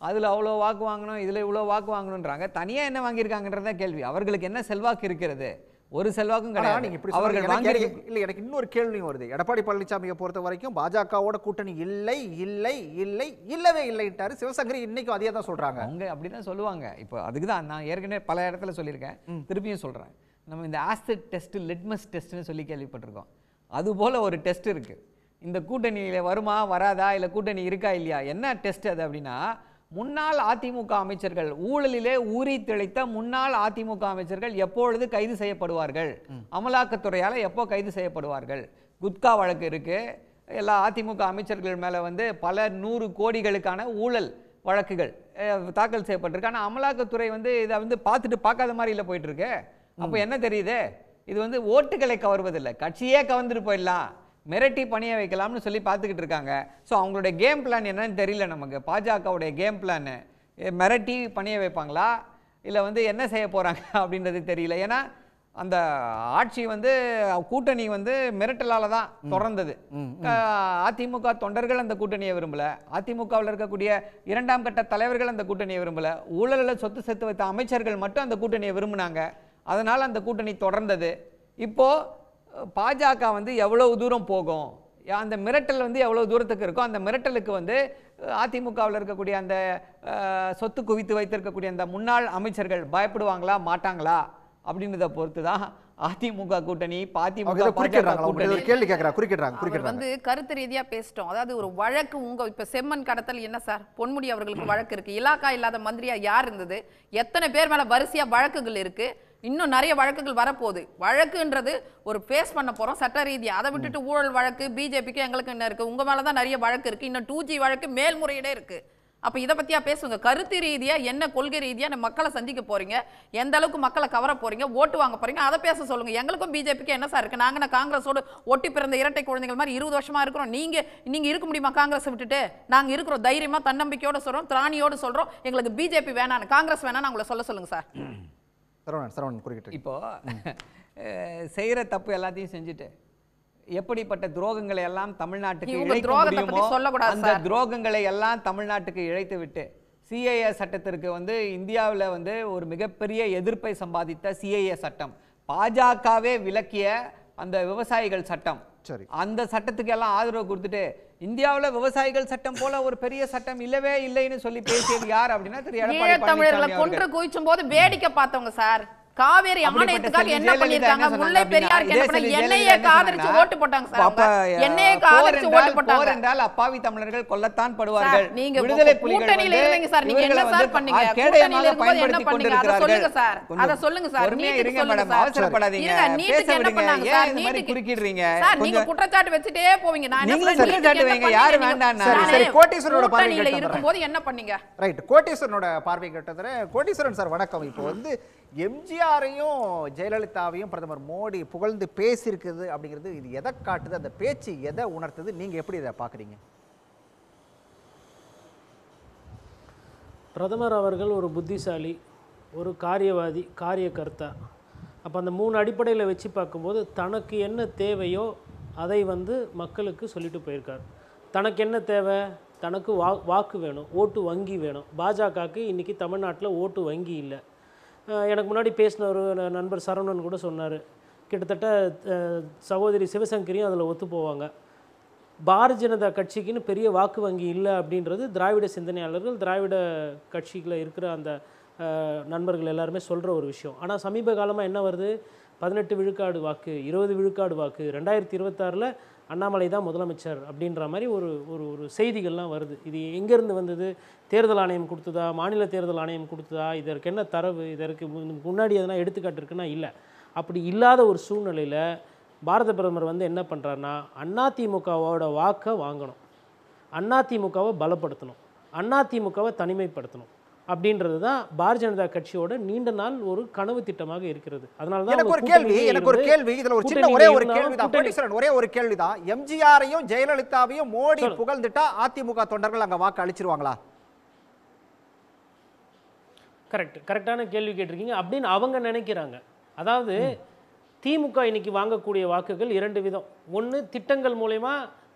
அதில் அவ்வளோ வாக்கு வாங்கணும் இதில் இவ்வளோ வாக்கு வாங்கணுன்றாங்க தனியாக என்ன வாங்கியிருக்காங்கன்றத கேள்வி அவர்களுக்கு என்ன செல்வாக்கு இருக்கிறது ஒரு செல்வாக்கும் ஆனா கிடையாது நீங்க இப்படி அவர்கள் அவர்கள் வாங்கி இல்ல எனக்கு இன்னொரு கேள்வியும் வருது எடப்பாடி பழனிசாமியை பொறுத்த வரைக்கும் பாஜகவோட கூட்டணி இல்லை இல்லை இல்லை இல்லவே இல்லைட்டாரு சிவசங்கரி இன்னைக்கும் அதே தான் சொல்றாங்க அவங்க அப்படி தான் சொல்லுவாங்க இப்போ அதுக்கு தான் நான் ஏற்கனவே பல இடத்துல சொல்லியிருக்கேன் திருப்பியும் சொல்கிறேன் நம்ம இந்த ஆசிட் டெஸ்ட் லிட்மஸ் டெஸ்ட்னு சொல்லி கேள்விப்பட்டிருக்கோம் அதுபோல் ஒரு டெஸ்ட் இருக்குது இந்த கூட்டணியில் வருமா வராதா இல்லை கூட்டணி இருக்கா இல்லையா என்ன டெஸ்ட் அது அப்படின்னா முன்னாள் அதிமுக அமைச்சர்கள் ஊழலிலே ஊறி திளைத்த முன்னாள் அதிமுக அமைச்சர்கள் எப்பொழுது கைது செய்யப்படுவார்கள் அமலாக்கத்துறையால் எப்போ கைது செய்யப்படுவார்கள் குட்கா வழக்கு இருக்கு எல்லா அதிமுக அமைச்சர்கள் மேலே வந்து பல நூறு கோடிகளுக்கான ஊழல் வழக்குகள் அஹ், தாக்கல் செய்யப்பட்டிருக்கு ஆனால் அமலாக்கத்துறை வந்து இதை வந்து பார்த்துட்டு பார்க்காத மாதிரி இல்லை போயிட்டு இருக்கு அப்போ என்ன தெரியுது இது வந்து ஓட்டுகளை கவர்வதில்லை கட்சியே கவர்ந்துட்டு போயிடலாம் மிரட்டி பணிய வைக்கலாம்னு சொல்லி பார்த்துக்கிட்டு இருக்காங்க ஸோ அவங்களுடைய கேம் பிளான் என்னன்னு தெரியல நமக்கு பாஜகவுடைய கேம் பிளான் மிரட்டி பணிய வைப்பாங்களா இல்லை வந்து என்ன செய்ய போகிறாங்க அப்படின்றது தெரியல ஏன்னா அந்த ஆட்சி வந்து கூட்டணி வந்து மிரட்டலால தான் தொடர்ந்தது அஹ், அதிமுக தொண்டர்கள் அந்த கூட்டணியை விரும்பல அதிமுகவில் இருக்கக்கூடிய இரண்டாம் கட்ட தலைவர்கள் அந்த கூட்டணியை விரும்பல ஊழலில் சொத்து சேர்த்து வைத்த அமைச்சர்கள் மட்டும் அந்த கூட்டணியை விரும்பினாங்க அதனால் அந்த கூட்டணி தொடர்ந்தது இப்போ அஹ், பாஜக வந்து எவ்வளவு தூரம் போகும் யா- அந்த மிரட்டல் வந்து எவ்வளவு தூரத்துக்கு இருக்கோ அந்த மிரட்டலுக்கு வந்து அதிமுகவில் இருக்கக்கூடிய அந்த அஹ், சொத்து குவித்து வைத்திருக்கக்கூடிய அந்த முன்னாள் அமைச்சர்கள் பயப்படுவாங்களா மாட்டாங்களா அப்படின்றத பொறுத்து தான் அதிமுக கூட்டணி அவங்க அதிமுக இதை பாஜக குறிக்கிடுறாங்களா உங்களுக்கு கூட்டணி ஒரு கேள்வி கேட்கறா குறிக்கிடுறாங்க அவர் குறிக்கிடுறாங்க வந்து கருத்து ரீதியா பேசிட்டோம் அதாவது ஒரு வழக்கு உங்க இப்ப செம்மன் கடத்தல் என்ன சார் பொன்முடி அவர்களுக்கு வழக்கு இருக்கு இலாக்கா இல்லாத மந்திரியா யார் இருந்தது எத்தனை பேர் மேல வரிசையா வழக்குகள் இருக்கு இன்னும் நிறைய வழக்குகள் வரப்போகுது வழக்குன்றது ஒரு ஃபேஸ் பண்ண போறோம் சட்ட ரீதியா அதை விட்டுட்டு ஊழல் வழக்கு பிஜேபிக்கு எங்களுக்கு என்ன இருக்கு உங்க மேல தான் நிறைய வழக்கு இருக்கு இன்னும் டூ ஜி வழக்கு மேல்முறையீடே இருக்கு அப்ப இதை பத்தியா பேசுங்க கருத்து ரீதியா என்ன கொள்கை ரீதியா நம்ம மக்களை சந்திக்க போறீங்க எந்த அளவுக்கு மக்களை கவர போறீங்க ஓட்டு வாங்க போறீங்க அதை பேச சொல்லுங்க எங்களுக்கும் பிஜேபிக்கு என்ன சார் இருக்கு நாங்க என்ன காங்கிரஸோடு ஒட்டி பிறந்த இரட்டை குழந்தைகள் மாதிரி இருபது வருஷமா இருக்கிறோம் நீங்க நீங்க இருக்க முடியுமா காங்கிரஸ் விட்டுட்டு நாங்க இருக்கிறோம் தைரியமா தன்னம்பிக்கையோட சொல்றோம் திராணியோட சொல்றோம் எங்களுக்கு பிஜேபி வேணாம் காங்கிரஸ் வேணாம் உங்களை சொல்ல சொல்லுங்க சார் சரவணன் சரவணன் குறிக்கிட்டு இப்போ செய்கிற தப்பு எல்லாத்தையும் செஞ்சுட்டு எப்படிப்பட்ட துரோகங்களை எல்லாம் தமிழ்நாட்டுக்கு இவங்க இழைக்க துரோகத்தை பத்தி முடியுமோ சொல்லக்கூடாது அந்த சார். துரோகங்களை எல்லாம் தமிழ்நாட்டுக்கு இழைத்து விட்டு சிஏஏ சட்டத்திற்கு வந்து இந்தியாவில் வந்து ஒரு மிகப்பெரிய எதிர்ப்பை சம்பாதித்த சிஏஏ சட்டம் பாஜகவே விலக்கிய அந்த விவசாயிகள் சட்டம் சரி. அந்த சட்டத்துக்கு எல்லாம் ஆதரவு கொடுத்துட்டு இந்தியாவுல விவசாயிகள் சட்டம் போல ஒரு பெரிய சட்டம் இல்லவே இல்லைன்னு சொல்லி பேசியது யார் அப்படின்னா திரு எடப்பாடி ஈழத்தமிழர்களை பழனிசாமி கொன்று அவர்கள். குவிச்சும் போது வேடிக்கை பார்த்தவங்க சார் காவேரி அப்படிப்பட்ட ஆணையத்துக்காக செல்வி என்ன ஜெயலலிதா பண்ணிருக்காங்க என்ன சொன்னாங்க முல்லை அப்படின்னா, பெரியாருக்கு என்ன இதே பண்ணாங்க செல்வி என்னையே ஜெயலலிதா என்ன ஆதரிச்சு சொன்னாங்கன்னா, ஓட்டு போட்டாங்க சார் அப்ப, அவங்க. என்னையே போர் ஆதரிச்சு என்றால், ஓட்டு போட்டாங்க போர் என்றால் அப்பாவி தமிழர்கள் கொல்லத்தான் படுவார்கள் சார், நீங்க விடுதலை புலிகள் கூட்டணியில வந்து இருந்தீங்க சார். நீங்க என்ன இவர்களை சார் வந்து பண்ணீங்க? கேடயமாக கூட்டணியில இருக்கும்போது என்ன பயன்படுத்திக் பண்ணீங்க? அதை கொண்டிருக்கிறார்கள். சொல்லுங்க சார். கொஞ்சம் அதை சொல்லுங்க சார். பொறுமையா நீட்டுக்கு இருங்க சொல்லுங்க மேடம் சார். அவசரப்படாதீங்க இருங்க, பேச நீட்டுக்கு என்ன விடுங்க பண்ணாங்க ஏன் சார்? இந்த மாதிரி நீட்டுக்கு- குறுக்கிடுறீங்க சார், நீங்க கொஞ்சம் குற்றச்சாட்டு வச்சுட்டே போவீங்க நான் என்ன நீங்களும் சொல்றேன், குற்றச்சாட்டு நீட்டுக்கு என்ன வைங்க. யாரு பண்ணீங்க? வேண்டாம்னா? நானே சரி, கோட்டீஸ்வரனோட பார்வை கூட்டணியில கேட்டு இருக்கும்போது என்ன பண்ணீங்க ரைட் கோட்டீஸ்வரனோட பார்வை கேட்டதுல கோட்டீஸ்வரன் சார் வணக்கம் இப்போ வந்து எம்ஜிஆரையும் ஜெயலலிதாவையும் பிரதமர் மோடி புகழ்ந்து பேசியிருக்குது அப்படிங்கிறது இது எதை காட்டுது அந்த பேச்சு எதை உணர்த்துது நீங்க எப்படி இதை பாக்குறீங்க பிரதமர் அவர்கள் ஒரு புத்திசாலி ஒரு காரியவாதி காரியகர்த்தா அப்போ அந்த மூணு அடிப்படையில் வச்சு பார்க்கும்போது தனக்கு என்ன தேவையோ அதை வந்து மக்களுக்கு சொல்லிட்டு போயிருக்கார் தனக்கு என்ன தேவை தனக்கு வா வாக்கு வேணும் ஓட்டு வங்கி வேணும் பாஜகவுக்கு இன்றைக்கி தமிழ்நாட்டில் ஓட்டு வங்கி இல்லை அஹ் எனக்கு முன்னாடி பேசின ஒரு ந- நண்பர் சரவணன் கூட சொன்னார் கிட்டத்தட்ட அஹ், சகோதரி சிவசங்கரியும் அதில் ஒத்து போவாங்க பாரதிய ஜனதா கட்சிக்குன்னு பெரிய வாக்கு வங்கி இல்லை அப்படின்றது திராவிட சிந்தனையாளர்கள் திராவிட கட்சிகளில் இருக்கிற அந்த அஹ், நண்பர்கள் எல்லாருமே சொல்கிற ஒரு விஷயம் ஆனால் சமீப காலமாக என்ன வருது பதினெட்டு விழுக்காடு வாக்கு இருபது விழுக்காடு வாக்கு ரெண்டாயிரத்தி இருபத்தாறில் அண்ணாமலை தான் முதலமைச்சர் அப்படின்ற மாதிரி ஒரு ஒரு ஒரு செய்திகள்லாம் வருது இது எங்கேருந்து வந்தது தேர்தல் ஆணையம் கொடுத்ததா மாநில தேர்தல் ஆணையம் கொடுத்ததா இதற்கு என்ன தரவு இதற்கு மு- முன்னாடி எதனா எடுத்துக்காட்டு இருக்குன்னா இல்லை அப்படி இல்லாத ஒரு சூழ்நிலையில் பாரத பிரதமர் வந்து என்ன பண்ணுறாருன்னா அதிமுகவோட வாக்கை வாங்கணும் அதிமுகவை பலப்படுத்தணும் அதிமுகவை தனிமைப்படுத்தணும் அப்படின்றது தான் பாரதிய ஜனதா கட்சியோட நீண்ட நாள் ஒரு கனவு திட்டமாக இருக்கிறது அதனால தான் எனக்கு அவங்க ஒரு கேள்வி கூட்டணியிலே எனக்கு ஒரு இருந்து- கேள்வி இதுல ஒரு சின்ன கூட்டணியிலே ஒரே ஒரு இருந்தாலும் கேள்வி தான் கூட்டணி- கோட்டீஸ்வரன் ஒரே ஒரு கேள்வி தான் எம்ஜிஆரையும் ஜெயலலிதாவையும் மோடி சொல்லு. புகழ்ந்துட்டா அதிமுக தொண்டர்கள் அங்க வாக்கு அளிச்சிருவாங்களா கரெக்ட் கரெக்டான கேள்வி கேட்டிருக்கீங்க அப்படின்னு அவங்க நினைக்கிறாங்க அதாவது திமுக இன்னைக்கு வாங்கக்கூடிய வாக்குகள் இரண்டு விதம் ஒன்று திட்டங்கள் மூலயமா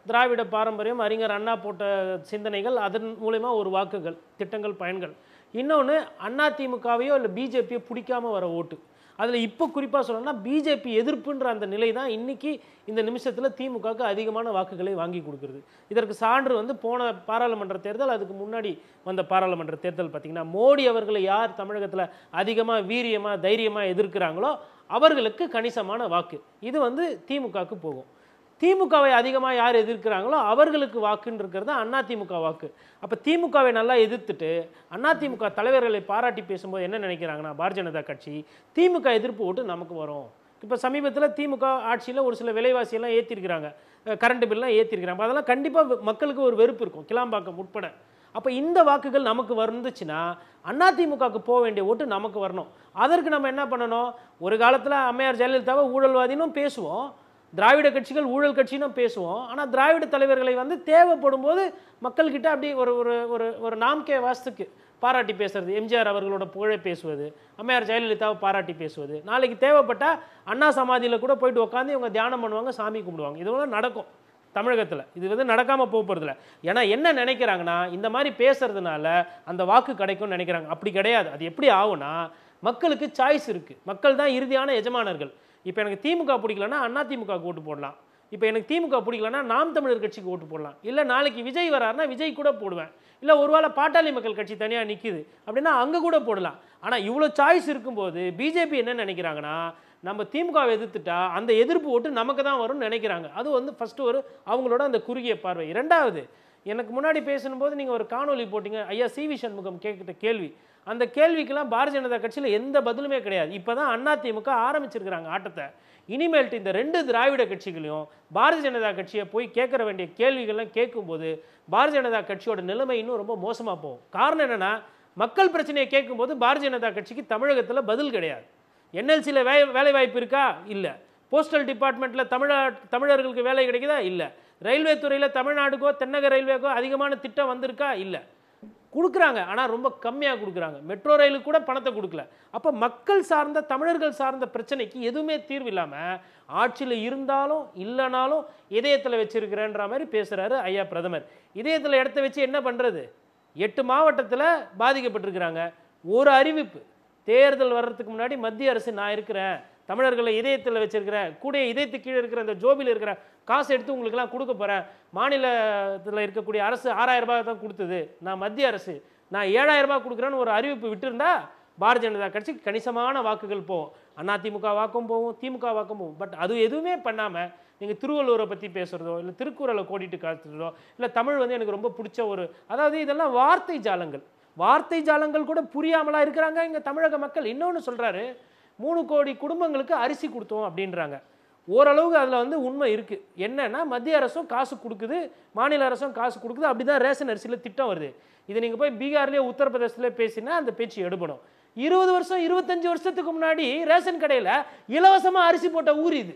திராவிட பாரம்பரியம் அறிஞர் அண்ணா போட்ட சிந்தனைகள் அதன் மூலயமா ஒரு வாக்குகள் திட்டங்கள் பயன்கள் இன்னொன்று அதிமுகவையோ இல்லை பிஜேபியோ பிடிக்காம வர ஓட்டு அதில் இப்போ குறிப்பாக சொல்லணும்னா பிஜேபி எதிர்ப்புன்ற அந்த நிலை தான் இன்னைக்கு இந்த நிமிஷத்தில் திமுகவுக்கு அதிகமான வாக்குகளை வாங்கி கொடுக்குறது இதற்கு சான்று வந்து போன பாராளுமன்ற தேர்தல் அதுக்கு முன்னாடி வந்த பாராளுமன்ற தேர்தல் பார்த்திங்கன்னா மோடி அவர்களை யார் தமிழகத்தில் அதிகமாக வீரியமாக தைரியமாக எதிர்க்கிறாங்களோ அவர்களுக்கு கணிசமான வாக்கு இது வந்து திமுகவுக்கு போகும் திமுகவை அதிகமாக யார் எதிர்க்கிறாங்களோ அவர்களுக்கு வாக்குன்னு இருக்கிறது அண்ணா திமுக வாக்கு அப்போ திமுகவை நல்லா எதிர்த்துட்டு அண்ணா திமுக தலைவர்களை பாராட்டி பேசும்போது என்ன நினைக்கிறாங்கன்னா பாரதிய ஜனதா கட்சி திமுக எதிர்ப்பு ஓட்டு நமக்கு வரும் இப்போ சமீபத்தில் திமுக ஆட்சியில் ஒரு சில விலைவாசியெல்லாம் ஏற்றிருக்கிறாங்க கரண்ட் பில்லாம் ஏற்றிருக்கிறாங்க அதெல்லாம் கண்டிப்பாக மக்களுக்கு ஒரு வெறுப்பு இருக்கும் கிளாம்பாக்கம் உட்பட அப்போ இந்த வாக்குகள் நமக்கு வந்துச்சுன்னா அதிமுகவுக்கு போக வேண்டிய ஓட்டு நமக்கு வரணும் அதற்கு நம்ம என்ன பண்ணணும் ஒரு காலத்தில் அம்மையார் ஜெயலலிதாவை ஊழல்வாதினும் பேசுவோம் திராவிட கட்சிகள் ஊழல் கட்சினும் பேசுவோம் ஆனால் திராவிட தலைவர்களை வந்து தேவைப்படும் போது மக்கள்கிட்ட அப்படி ஒரு ஒரு ஒரு ஒரு நாம்கே வாஸ்துக்கு பாராட்டி பேசுறது எம்ஜிஆர் அவர்களோட புகழை பேசுவது அம்மையார் ஜெயலலிதாவை பாராட்டி பேசுவது நாளைக்கு தேவைப்பட்டால் அண்ணா சமாதியில் கூட போயிட்டு உட்காந்து இவங்க தியானம் பண்ணுவாங்க சாமி கும்பிடுவாங்க இதெல்லாம் நடக்கும் தமிழகத்தில் இது வந்து நடக்காமல் போக போகிறதில்ல ஏன்னா என்ன நினைக்கிறாங்கன்னா இந்த மாதிரி பேசுறதுனால அந்த வாக்கு கிடைக்கும்னு நினைக்கிறாங்க அப்படி கிடையாது அது எப்படி ஆகும்னா மக்களுக்கு சாய்ஸ் இருக்குது மக்கள் தான் இறுதியான எஜமானர்கள் இப்போ எனக்கு திமுக பிடிக்கலன்னா அண்ணா திமுக ஓட்டு போடலாம் இப்போ எனக்கு திமுக பிடிக்கலன்னா நாம் தமிழர் கட்சிக்கு ஓட்டு போடலாம் இல்லை நாளைக்கு விஜய் வராருன்னா விஜய் கூட போடுவேன் இல்லை ஒருவேளை பாட்டாளி மக்கள் கட்சி தனியாக நிற்கிது அப்படின்னா அங்கே கூட போடலாம் ஆனால் இவ்வளோ சாய்ஸ் இருக்கும்போது பிஜேபி என்ன நினைக்கிறாங்கன்னா நம்ம திமுகவை எதிர்த்துட்டா அந்த எதிர்ப்பு ஓட்டு நமக்கு தான் வரும்னு நினைக்கிறாங்க அது வந்து ஃபஸ்ட்டு ஒரு அவங்களோட அந்த குறுகிய பார்வை இரண்டாவது எனக்கு முன்னாடி பேசும்போது நீங்கள் ஒரு காணொலி போட்டீங்க ஐயா சி வி சண்முகம் கேட்கிட்ட கேள்வி அந்த கேள்விக்கெல்லாம் பாரதிய ஜனதா கட்சியில் எந்த பதிலுமே கிடையாது இப்போ தான் அதிமுக ஆரம்பிச்சிருக்கிறாங்க ஆட்டத்தை இனிமேல்ட்டு இந்த ரெண்டு திராவிட கட்சிகளையும் பாரதிய ஜனதா கட்சியை போய் கேட்குற வேண்டிய கேள்விகள்லாம் கேட்கும்போது பாரதிய ஜனதா கட்சியோட நிலைமை இன்னும் ரொம்ப மோசமாக போகும் காரணம் என்னென்னா மக்கள் பிரச்சனையை கேட்கும்போது பாரதிய ஜனதா கட்சிக்கு தமிழகத்தில் பதில் கிடையாது என்எல்சியில் வே வேலை வாய்ப்பு இருக்கா இல்லை போஸ்டல் டிபார்ட்மெண்ட்டில் தமிழ தமிழர்களுக்கு வேலை கிடைக்குதா இல்லை ரயில்வே துறையில் தமிழ்நாடுக்கோ தென்னக ரயில்வேக்கோ அதிகமான திட்டம் வந்திருக்கா இல்லை கொடுக்குறாங்க ஆனால் ரொம்ப கம்மியாக கொடுக்குறாங்க மெட்ரோ ரயிலுக்கு கூட பணத்தை கொடுக்கல அப்போ மக்கள் சார்ந்த தமிழர்கள் சார்ந்த பிரச்சனைக்கு எதுவுமே தீர்வு இல்லாமல் ஆட்சியில் இருந்தாலும் இல்லைனாலும் இதயத்தில் வச்சிருக்கிறேன்ற மாதிரி பேசுகிறாரு ஐயா பிரதமர் இதயத்தில் இடத்த வச்சு என்ன பண்ணுறது எட்டு மாவட்டத்தில் பாதிக்கப்பட்டிருக்கிறாங்க ஒரு அறிவிப்பு தேர்தல் வர்றதுக்கு முன்னாடி மத்திய அரசு நான் இருக்கிறேன் தமிழர்களை இதயத்தில் வச்சிருக்கிறேன் கூட இதயத்து கீழே இருக்கிற அந்த ஜோபியில் இருக்கிற காசு எடுத்து உங்களுக்கெல்லாம் கொடுக்க போகிறேன் மாநிலத்தில் இருக்கக்கூடிய அரசு ஆறாயிரம் ரூபாய் தான் கொடுத்தது நான் மத்திய அரசு நான் ஏழாயிரம் ரூபாய் கொடுக்குறேன்னு ஒரு அறிவிப்பு விட்டுருந்தா பாரதிய ஜனதா கட்சிக்கு கணிசமான வாக்குகள் போகும் அதிமுக வாக்கும் போகும் திமுக வாக்கும் போகும் பட் அது எதுவுமே பண்ணாமல் நீங்கள் திருவள்ளுவரை பற்றி பேசுகிறதோ இல்லை திருக்குறளை கோடிட்டு காத்துறதோ இல்லை தமிழ் வந்து எனக்கு ரொம்ப பிடிச்ச ஒரு அதாவது இதெல்லாம் வார்த்தை ஜாலங்கள் வார்த்தை ஜாலங்கள் கூட புரியாமலா இருக்கிறாங்க இங்கே தமிழக மக்கள் இன்னொன்று சொல்கிறாரு மூணு கோடி குடும்பங்களுக்கு அரிசி கொடுத்தோம் அப்படின்றாங்க ஓரளவுக்கு அதில் வந்து உண்மை இருக்குது என்னன்னா மத்திய அரசும் காசு கொடுக்குது மாநில அரசும் காசு கொடுக்குது அப்படி தான் ரேஷன் அரிசியில் திட்டம் வருது இது நீங்கள் போய் பீகார்லேயே உத்தரப்பிரதேசத்துல பேசினா அந்த பேச்சு எடுபடும் இருபது வருஷம் இருபத்தஞ்சு வருஷத்துக்கு முன்னாடி ரேஷன் கடையில் இலவசமாக அரிசி போட்ட ஊர் இது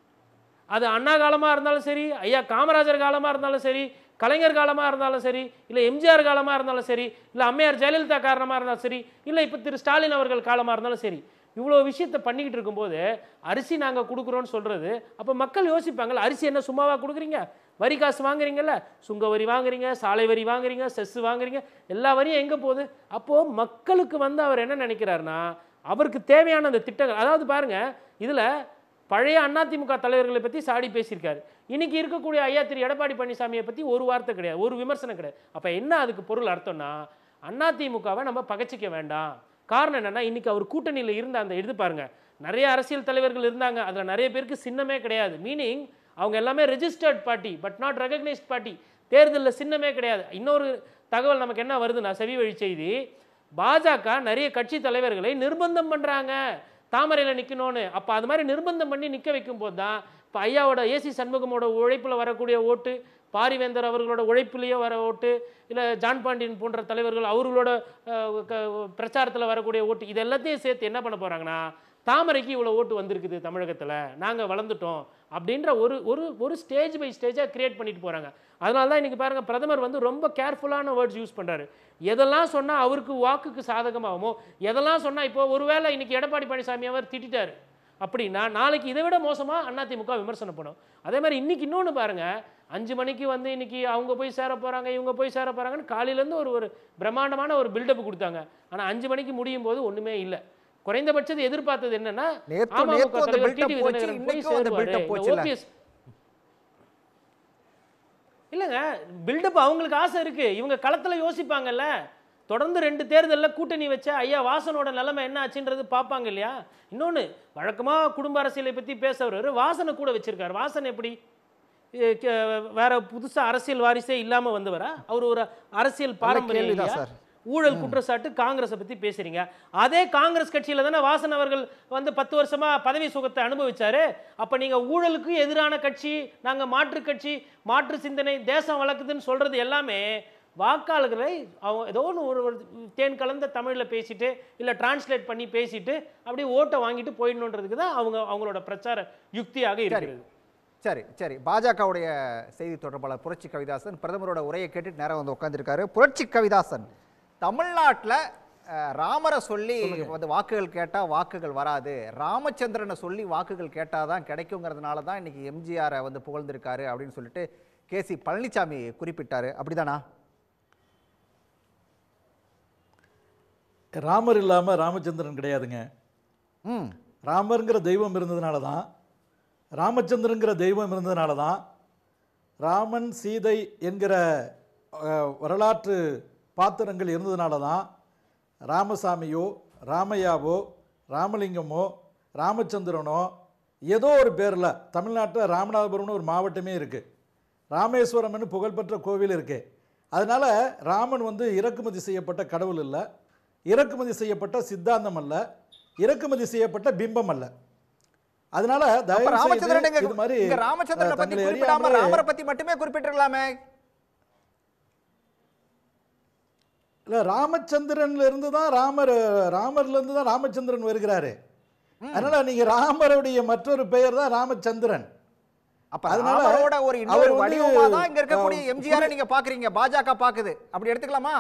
அது அண்ணா காலமாக இருந்தாலும் சரி ஐயா காமராஜர் காலமாக இருந்தாலும் சரி கலைஞர் காலமாக இருந்தாலும் சரி இல்லை எம்ஜிஆர் காலமாக இருந்தாலும் சரி இல்லை அம்மையார் ஜெயலலிதா காரணமாக இருந்தாலும் சரி இல்லை இப்போ திரு ஸ்டாலின் அவர்கள் காலமாக இருந்தாலும் சரி இவ்வளோ விஷயத்தை பண்ணிக்கிட்டு இருக்கும்போது அரிசி நாங்கள் கொடுக்குறோன்னு சொல்கிறது அப்போ மக்கள் யோசிப்பாங்கல்ல அரிசி என்ன சும்மாவா கொடுக்குறீங்க வரி காசு வாங்குறீங்கல்ல சுங்க வரி வாங்குறீங்க சாலை வரி வாங்குறீங்க செஸ் வாங்குறீங்க எல்லா வரியும் எங்கே போகுது அப்போது மக்களுக்கு வந்து அவர் என்ன நினைக்கிறாருன்னா அவருக்கு தேவையான அந்த திட்டங்கள் அதாவது பாருங்க இதில் பழைய அதிமுக தலைவர்களை பற்றி சாடி பேசியிருக்காரு இன்னைக்கு இருக்கக்கூடிய ஐயா திரு எடப்பாடி பழனிசாமியை பற்றி ஒரு வார்த்தை கிடையாது ஒரு விமர்சனம் கிடையாது அப்போ என்ன அதுக்கு பொருள் அர்த்தம்னா அதிமுகவை நம்ம பகச்சிக்க வேண்டாம் காரணம் என்னன்னா இன்னைக்கு அவர் கூட்டணியில் இருந்த அந்த இது பாருங்க நிறைய அரசியல் தலைவர்கள் இருந்தாங்க அதில் நிறைய பேருக்கு சின்னமே கிடையாது மீனிங் அவங்க எல்லாமே registered party but not recognised party தேர்தலில் சின்னமே கிடையாது இன்னொரு தகவல் நமக்கு என்ன வருதுன்னா செவி வழி செய்தி பாஜக நிறைய கட்சி தலைவர்களை நிர்பந்தம் பண்ணுறாங்க தாமரையில் நிற்கணும்னு அப்போ அது மாதிரி நிர்பந்தம் பண்ணி நிற்க வைக்கும் போது தான் இப்போ ஐயாவோட ஏசி சண்முகமோட உழைப்பில் வரக்கூடிய ஓட்டு பாரிவேந்தர் அவர்களோட உழைப்பிலேயே வர ஓட்டு இல்லை ஜான் பாண்டியன் போன்ற தலைவர்கள் அவர்களோட பிரச்சாரத்தில் வரக்கூடிய ஓட்டு இது எல்லாத்தையும் சேர்த்து என்ன பண்ண போகிறாங்கன்னா தாமரைக்கு இவ்வளோ ஓட்டு வந்திருக்குது தமிழகத்தில் நாங்கள் வளர்ந்துட்டோம் அப்படின்ற ஒரு ஒரு ஒரு ஸ்டேஜ் பை ஸ்டேஜாக கிரியேட் பண்ணிட்டு போகிறாங்க அதனால தான் இன்றைக்கி பாருங்கள் பிரதமர் வந்து ரொம்ப கேர்ஃபுல்லான வேர்ட்ஸ் யூஸ் பண்ணுறாரு எதெல்லாம் சொன்னால் அவருக்கு வாக்குக்கு சாதகமாகுமோ எதெல்லாம் சொன்னால் இப்போ ஒருவேளை இன்னைக்கு எடப்பாடி பழனிசாமி அவர் திட்டாரு அப்படின்னா நாளைக்கு இதை விட மோசமாக அதிமுக விமர்சனம் பண்ணும் அதே மாதிரி இன்னைக்கு இன்னொன்று பாருங்க அஞ்சு மணிக்கு வந்து இன்னைக்கு அவங்க போய் சேர போகிறாங்க இவங்க போய் சேர போகிறாங்கன்னு காலையிலேருந்து ஒரு ஒரு பிரம்மாண்டமான ஒரு பில்டப் கொடுத்தாங்க ஆனால் அஞ்சு மணிக்கு முடியும் போது ஒன்றுமே இல்லை குறைந்தபட்சது எதிர்பார்த்தது என்னன்னா நேத்து- அமமுக நேத்து அந்த தலைவர் build-up டிடிவி போச்சு, தினகரன் போய் இன்னைக்கும் அந்த சேருவாரு. build-up இந்த போச்சுல்ல. OPS இல்லைங்க பில்டப் அவங்களுக்கு ஆசை இருக்கு இவங்க களத்தில் யோசிப்பாங்கல்ல தொடர்ந்து ரெண்டு தேர்தலில் கூட்டணி வச்ச ஐயா வாசனோட நிலைமை என்ன ஆச்சுன்றது பார்ப்பாங்க இல்லையா இன்னொன்று வழக்கமாக குடும்ப அரசியலை பற்றி பேசுறவர் வாசனை கூட வச்சிருக்காரு வாசன் எப்படி எ, கே- வேற புதுசாக அரசியல் வாரிசே இல்லாமல் வந்தவரா அவர் ஒரு அரசியல் பாரம்பரியம் கேள்விதான் இல்லையா? சார். ஊழல் குற்றச்சாட்டு காங்கிரஸை பற்றி பேசுறீங்க அதே காங்கிரஸ் கட்சியில் தானே வாசன் அவர்கள் வந்து பத்து வருஷமா பதவி சுகத்தை அனுபவிச்சாரு அப்போ நீங்கள் ஊழலுக்கு எதிரான கட்சி நாங்கள் மாற்று கட்சி மாற்று சிந்தனை தேசம் வளர்க்குதுன்னு சொல்றது எல்லாமே வாக்காளர்களை அவங்க ஏதோ ஒன்று ஒரு ஒரு தேன் கலந்த தமிழில் பேசிட்டு இல்லை டிரான்ஸ்லேட் பண்ணி பேசிட்டு அப்படியே ஓட்டை வாங்கிட்டு போயிடணுன்றதுக்கு தான் அவங்க அவங்களோட பிரச்சார யுக்தியாக இருக்கிறது சரி சரி பாஜகவுடைய செய்தி தொடர்பாளர் புரட்சி கவிதாசன் பிரதமரோட உரையை கேட்டுட்டு நேரம் வந்து உட்காந்துருக்காரு புரட்சி கவிதாசன் தமிழ்நாட்டில் ராமரை சொல்லி வந்து வாக்குகள் கேட்டால் வாக்குகள் வராது ராமச்சந்திரனை சொல்லி வாக்குகள் கேட்டால் தான் கிடைக்குங்கிறதுனால தான் இன்னைக்கு எம்ஜிஆரை வந்து புகழ்ந்திருக்காரு அப்படின்னு சொல்லிட்டு கே சி பழனிசாமி குறிப்பிட்டாரு அப்படிதானா ராமர் இல்லாமல் ராமச்சந்திரன் கிடையாதுங்க ம் ராமருங்கிற தெய்வம் இருந்ததுனால தான் ராமச்சந்திரங்கிற தெய்வம் இருந்ததுனால தான் ராமன் சீதை என்கிற அஹ், வரலாற்று பாத்திரங்கள் இருந்ததுனால தான் ராமசாமியோ ராமையாவோ ராமலிங்கமோ ராமச்சந்திரனோ ஏதோ ஒரு பேரில் தமிழ்நாட்டில் ராமநாதபுரம்னு ஒரு மாவட்டமே இருக்குது ராமேஸ்வரம்னு புகழ்பெற்ற கோவில் இருக்கு அதனால ராமன் வந்து இறக்குமதி செய்யப்பட்ட கடவுள் இல்லை இறக்குமதி செய்யப்பட்ட சித்தாந்தம் அல்ல இறக்குமதி செய்யப்பட்ட பிம்பம் அல்ல அதனால அப்ப தயவு ராமச்சந்திரன் செய்து இங்க- இது மாதிரி இங்க ராமச்சந்திரனை அஹ், பத்தி தங்களை குறிப்பிடாம அறியாமலே- ராமரை பத்தி மட்டுமே குறிப்பிட்டிருக்கலாமே இல்ல ராமச்சந்திரன்ல இருந்து தான் ராமர் ராமர்ல இருந்து தான் ராமச்சந்திரன் வருகிறாரு அதனால நீங்க ராமருடைய மற்றொரு பெயர் தான் ராமச்சந்திரன் அப்ப அதனால ராமரோட ஒரு அவர் இன்னொரு வந்து, வடிவமா தான் இங்க இருக்கக்கூடிய அஹ், எம்ஜிஆர் நீங்க பாக்குறீங்க பாஜக பாக்குது அப்படி எடுத்துக்கலாமா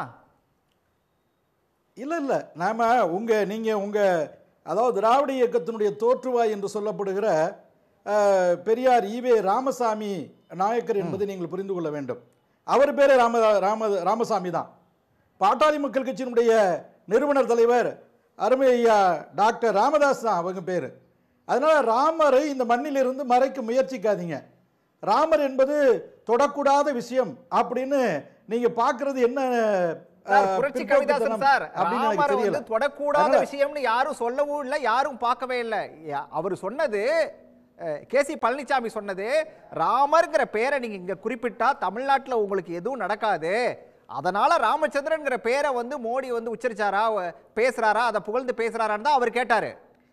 இல்ல இல்ல நாம உங்க நீங்க உங்க அதாவது திராவிட இயக்கத்தினுடைய தோற்றுவாய் என்று சொல்லப்படுகிற அஹ், பெரியார் ஈவே ராமசாமி நாயக்கர் என்பதை நீங்கள் புரிந்து கொள்ள வேண்டும் அவர் பேரே ராம ராம ராமசாமி தான் பாட்டாளி மக்கள் கட்சியினுடைய நிறுவனர் தலைவர் அருமை ஐயா டாக்டர் ராமதாஸ் தான் அவங்க பேர் அதனால ராமரை இந்த மண்ணிலிருந்து மறைக்க முயற்சிக்காதீங்க ராமர் என்பது தொடக்கூடாத விஷயம் அப்படின்னு நீங்க பார்க்கிறது என்ன சார், அஹ், புரட்சி பிற்போக்குத்தனம் கவிதாசன் சார் அப்படின்னு எனக்கு ராமரை தெரியல வந்து தொடக்கூடாத அதனால- விஷயம்னு யாரும் சொல்லவும் இல்லை யாரும் பார்க்கவே இல்லை யா- அவர் சொன்னது கே சி பழனிசாமி சொன்னது ராமர்ங்கிற பேரை நீங்க இங்க குறிப்பிட்டா தமிழ்நாட்டுல உங்களுக்கு எதுவும் நடக்காது அதனால ராமச்சந்திரன்ங்கிற பேரை வந்து மோடி வந்து உச்சரிச்சாரா வ- பேசுறாரா அதை புகழ்ந்து பேசுறாரான்னு தான் அவர் கேட்டாரு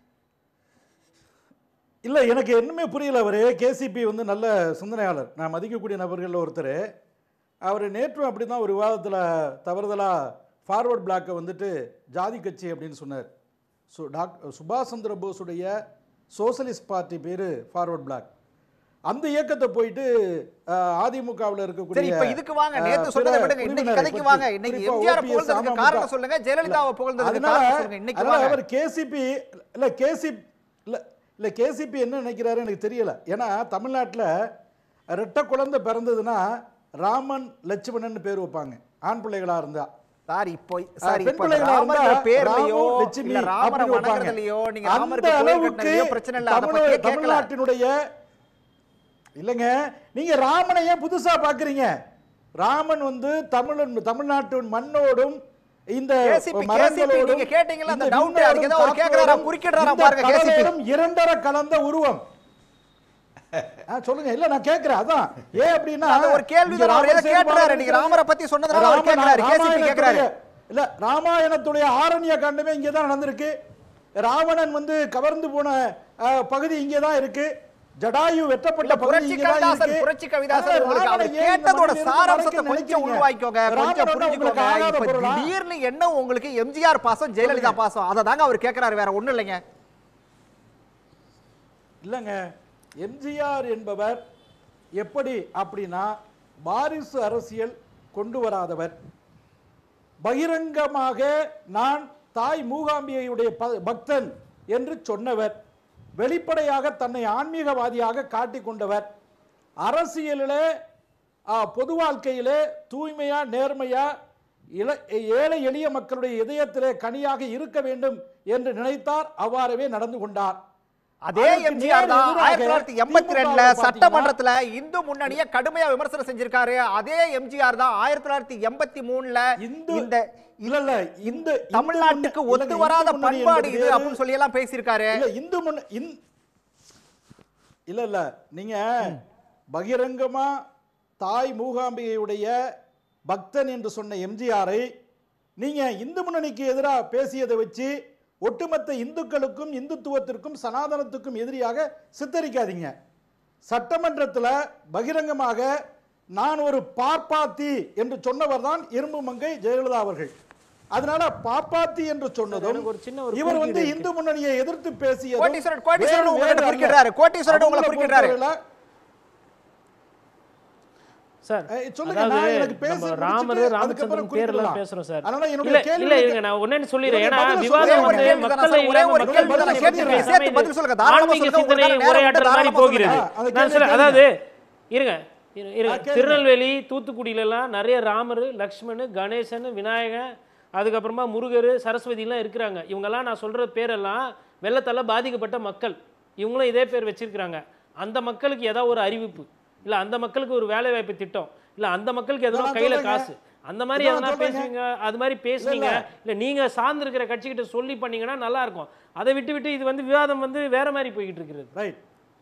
இல்ல எனக்கு என்னமே புரியல அவரு கேசிபி வந்து நல்ல சிந்தனையாளர் நான் மதிக்கக்கூடிய நபர்களில் ஒருத்தர் அவர் நேற்றும் அப்படி தான் ஒரு விவாதத்தில் தவறுதலாக ஃபார்வர்ட் பிளாக்கை வந்துட்டு ஜாதி கட்சி அப்படின்னு சொன்னார் சு டாக் சுபாஷ் சந்திர போஸுடைய சோசலிஸ்ட் பார்ட்டி பேர் ஃபார்வர்ட் பிளாக் அந்த இயக்கத்தை போயிட்டு அதிமுகவில் சரி இருக்கக்கூடிய இப்ப இதுக்கு வாங்க அஹ், நேத்து பிற சொன்னதை விடுங்க இன்னைக்கு பிரிவினரை கதைக்கு பற்றி, வாங்க இன்னைக்கு குறிப்பா எம்ஜிஆர் OPS புகழ்ந்ததுக்கு அமமுக காரணம் சொல்லுங்க ஜெயலலிதாவை புகழ்ந்ததுக்கு அதனால காரணம் சொல்லுங்க இன்னைக்கு அதனால வாங்க அவர் கேசிபி இல்ல கேசிப் இல்ல இல்ல கேசிபி என்ன நினைக்கிறாரு எனக்கு தெரியல ஏன்னா தமிழ்நாட்டுல ரெட்டை குழந்தை பிறந்ததுன்னா ராமன் லட்சுமணன் பேர் வைப்பாங்க ஆண் பிள்ளைகளா இருந்தா சார் இப்போ சார் பெண் இப்போ பிள்ளைகளா ராமர் இருந்தா பேர்லயோ ராமு, லட்சுமி இல்ல ராமரை அப்படி வைப்பாங்க. வணங்குறதுலயோ நீங்க அந்த ராமருக்கு கோயில் அளவுக்கு கட்டினதுலயோ பிரச்சனை இல்ல அதை தமிழ் பத்தியே கேட்கல தமிழ்நாட்டினுடைய இல்லைங்க நீங்க ராமனை ஏன் புதுசா பாக்குறீங்க ராமன் வந்து தமிழன் தமிழ்நாட்டின் மண்ணோடும் இந்த KCP, மரங்களோடும், நீங்க கேட்டீங்கல்ல, அந்த இந்த doubt அதுக்கு ஏதோ அவர் விண்ணோடும், கேட்கிறாரா, காற்றோடும், குறுக்கிடுறாரா இந்த பாருங்க KCP. கடலோடும் இரண்டரை கலந்த உருவம் ஆ, சொல்லுங்க இல்ல நான் கேக்குறேன் அதான் ஏன் அப்படின்னா அது ஒரு கேள்வி இங்க தான் அவர் ஏதோ ராமர் கேட்கிறாரு நீங்க ராமரை பத்தி சொன்னதுனால அவர் ராம- கேட்கிறாரு கேசிபி ராமாயணத்துடைய- கேட்கிறாரு இல்ல ராமாயணத்துடைய ஆரண்ய காண்டமே இங்கே தான் நடந்திருக்கு ராவணன் வந்து கவர்ந்து போன அஹ், பகுதி இங்கே தான் இருக்கு ஜடாயு வெட்டப்பட்ட இல்ல, பகுதி புரட்சி இங்கே தான் கவிதாசன், இருக்கு புரட்சி கவிதாசன் அதனால உங்களுக்கு அவர் ராவணன் ஏன் இந்த கேட்டதோட மண்ணிலிருந்து சாராம்சத்தை மறைக்க கொஞ்சம் நினைக்கிறீங்க? உள்வாய்க்கோங்க கொஞ்சம் ராவணன் உங்களுக்கு புரிஞ்சுக்கோங்க ஆகாத இப்ப பொருளா? திடீர்னு என்ன உங்களுக்கு எம்ஜிஆர் பாசம் ஜெயலலிதா பாசம் அதை தாங்க அவர் கேட்கிறாரு வேற ஒண்ணும் இல்லைங்க இல்லைங்க எம்ஜிஆர் என்பவர் எப்படி அப்படின்னா வாரிசு அரசியல் கொண்டு வராதவர் பகிரங்கமாக நான் தாய் மூகாம்பிகையுடைய ப- பக்தன் என்று சொன்னவர் வெளிப்படையாக தன்னை ஆன்மீகவாதியாக காட்டிக் கொண்டவர் அரசியலிலே ஆ, பொது வாழ்க்கையிலே தூய்மையா நேர்மையா இள ஏழை எளிய மக்களுடைய இதயத்திலே கனியாக இருக்க வேண்டும் என்று நினைத்தார் அவ்வாறவே நடந்து கொண்டார் அதே அதற்கு எம்ஜிஆர் நேர் தான் எதிராக ஆயிரத்தி தொள்ளாயிரத்தி எண்பத்தி திமுக வை ரெண்டுல பார்த்தீங்கன்னா, சட்டமன்றத்துல இந்து முன்னணியை கடுமையா விமர்சனம் செஞ்சிருக்காரு அதே எம்ஜிஆர் தான் ஆயிரத்தி தொள்ளாயிரத்தி எண்பத்தி மூணுல இந்து இந்த இல்ல இல்ல இந்த இந்து தமிழ்நாட்டுக்கு முன்ன- ஒத்து இல்லைங்க, வராத இந்து முன்னணி பண்பாடு என்பது இது வேறு. அப்படின்னு சொல்லி எல்லாம் பேசியிருக்காரு இல்ல இந்து முன்ன இந் இல்ல இல்ல நீங்க பகிரங்கமா தாய் மூகாம்பிகையுடைய பக்தன் என்று சொன்ன எம்ஜிஆரை நீங்க இந்து முன்னணிக்கு எதிராக பேசியதை வச்சு ஒட்டுமொத்த இந்துக்களுக்கும் இந்துத்துவத்திற்கும் சனாதனத்துக்கும் எதிரியாக சித்தரிக்காதீங்க சட்டமன்றத்தில் பகிரங்கமாக நான் ஒரு பார்ப்பாத்தி என்று சொன்னவர் தான் இரும்பு மங்கை ஜெயலலிதா அவர்கள் அதனால பாப்பாத்தி என்று சொன்னதும் எனக்கு ஒரு சின்ன ஒரு இவர் குறுக்கீடு வந்து இருக்கு. இந்து முன்னணியை எதிர்த்து பேசியதும் கோட்டீஸ்வரன், கோட்டீஸ்வரன் வேறு உங்களை வேறு அல்ல. குறிக்கிறாரு. கோட்டீஸ்வரன் உங்களை அவங்கள குறிக்கிறாரு. பொறுத்தவரையில சார் ஏய், சொல்லுங்க, அதாவது நான் எனக்கு பேச நம்ம முடிச்சிட்டு ராமர் அதுக்கப்புறம் ராமச்சந்திரன் பேர்லாம் குறிப்பிடலாம். பேசுறோம் சார் அதனால என்னுடைய இல்ல கேள்வி இல்ல எனக்கு- இருங்க நான் ஒன்னே சொல்லிடுறேன் என்னுடைய ஏன்னா பதில் விவாதம் சொல்லுங்க. வந்து ஒரே ஒரு மக்களை கேள்வி இல்லாம ஒரே ஒரு மக்கள் கேள்வி தான் பத்தி கேட்கிறேன். பேசாம சேர்த்து இது பதில் சொல்லுங்க. தாராளமா ஆன்மீக சொல்லுங்க. சிந்தனை உங்களுக்கு ஒரே நேரம் ஆற்றல் மாதிரி தாராளமா போகிறது சொல்லுங்க. அந்த நான் கேள்வி சொல்ல கேளுங்க. அதாவது இருங்க இரு- இருங்க கேளுங்க. திருநெல்வேலி தூத்துக்குடியில எல்லாம் நிறைய ராமர் லக்ஷ்மண் கணேசன் விநாயகன் அதுக்கப்புறமா முருகர் சரஸ்வதிலாம் இருக்கிறாங்க இவங்கெல்லாம் நான் சொல்ற பேரெல்லாம் வெள்ளத்தால பாதிக்கப்பட்ட மக்கள் இவங்களும் இதே பேர் வச்சிருக்கிறாங்க அந்த மக்களுக்கு ஏதாவது ஒரு அறிவிப்பு இல்ல அந்த மக்களுக்கு ஒரு வேலை வாய்ப்பு திட்டம் இல்ல அந்த மக்களுக்கு எதனா நான் கையில சொல்றேங்க. காசு அந்த மாதிரி இதான் எதனா நான் சொல்றேங்க. பேசுவீங்க அது மாதிரி பேசுனீங்க இல்ல நீங்க சார்ந்து இருக்கிற கட்சிகிட்ட சொல்லி பண்ணீங்கன்னா நல்லா இருக்கும் அதை விட்டு விட்டு இது வந்து விவாதம் வந்து வேற மாதிரி போய்கிட்டு இருக்கிறது ரைட்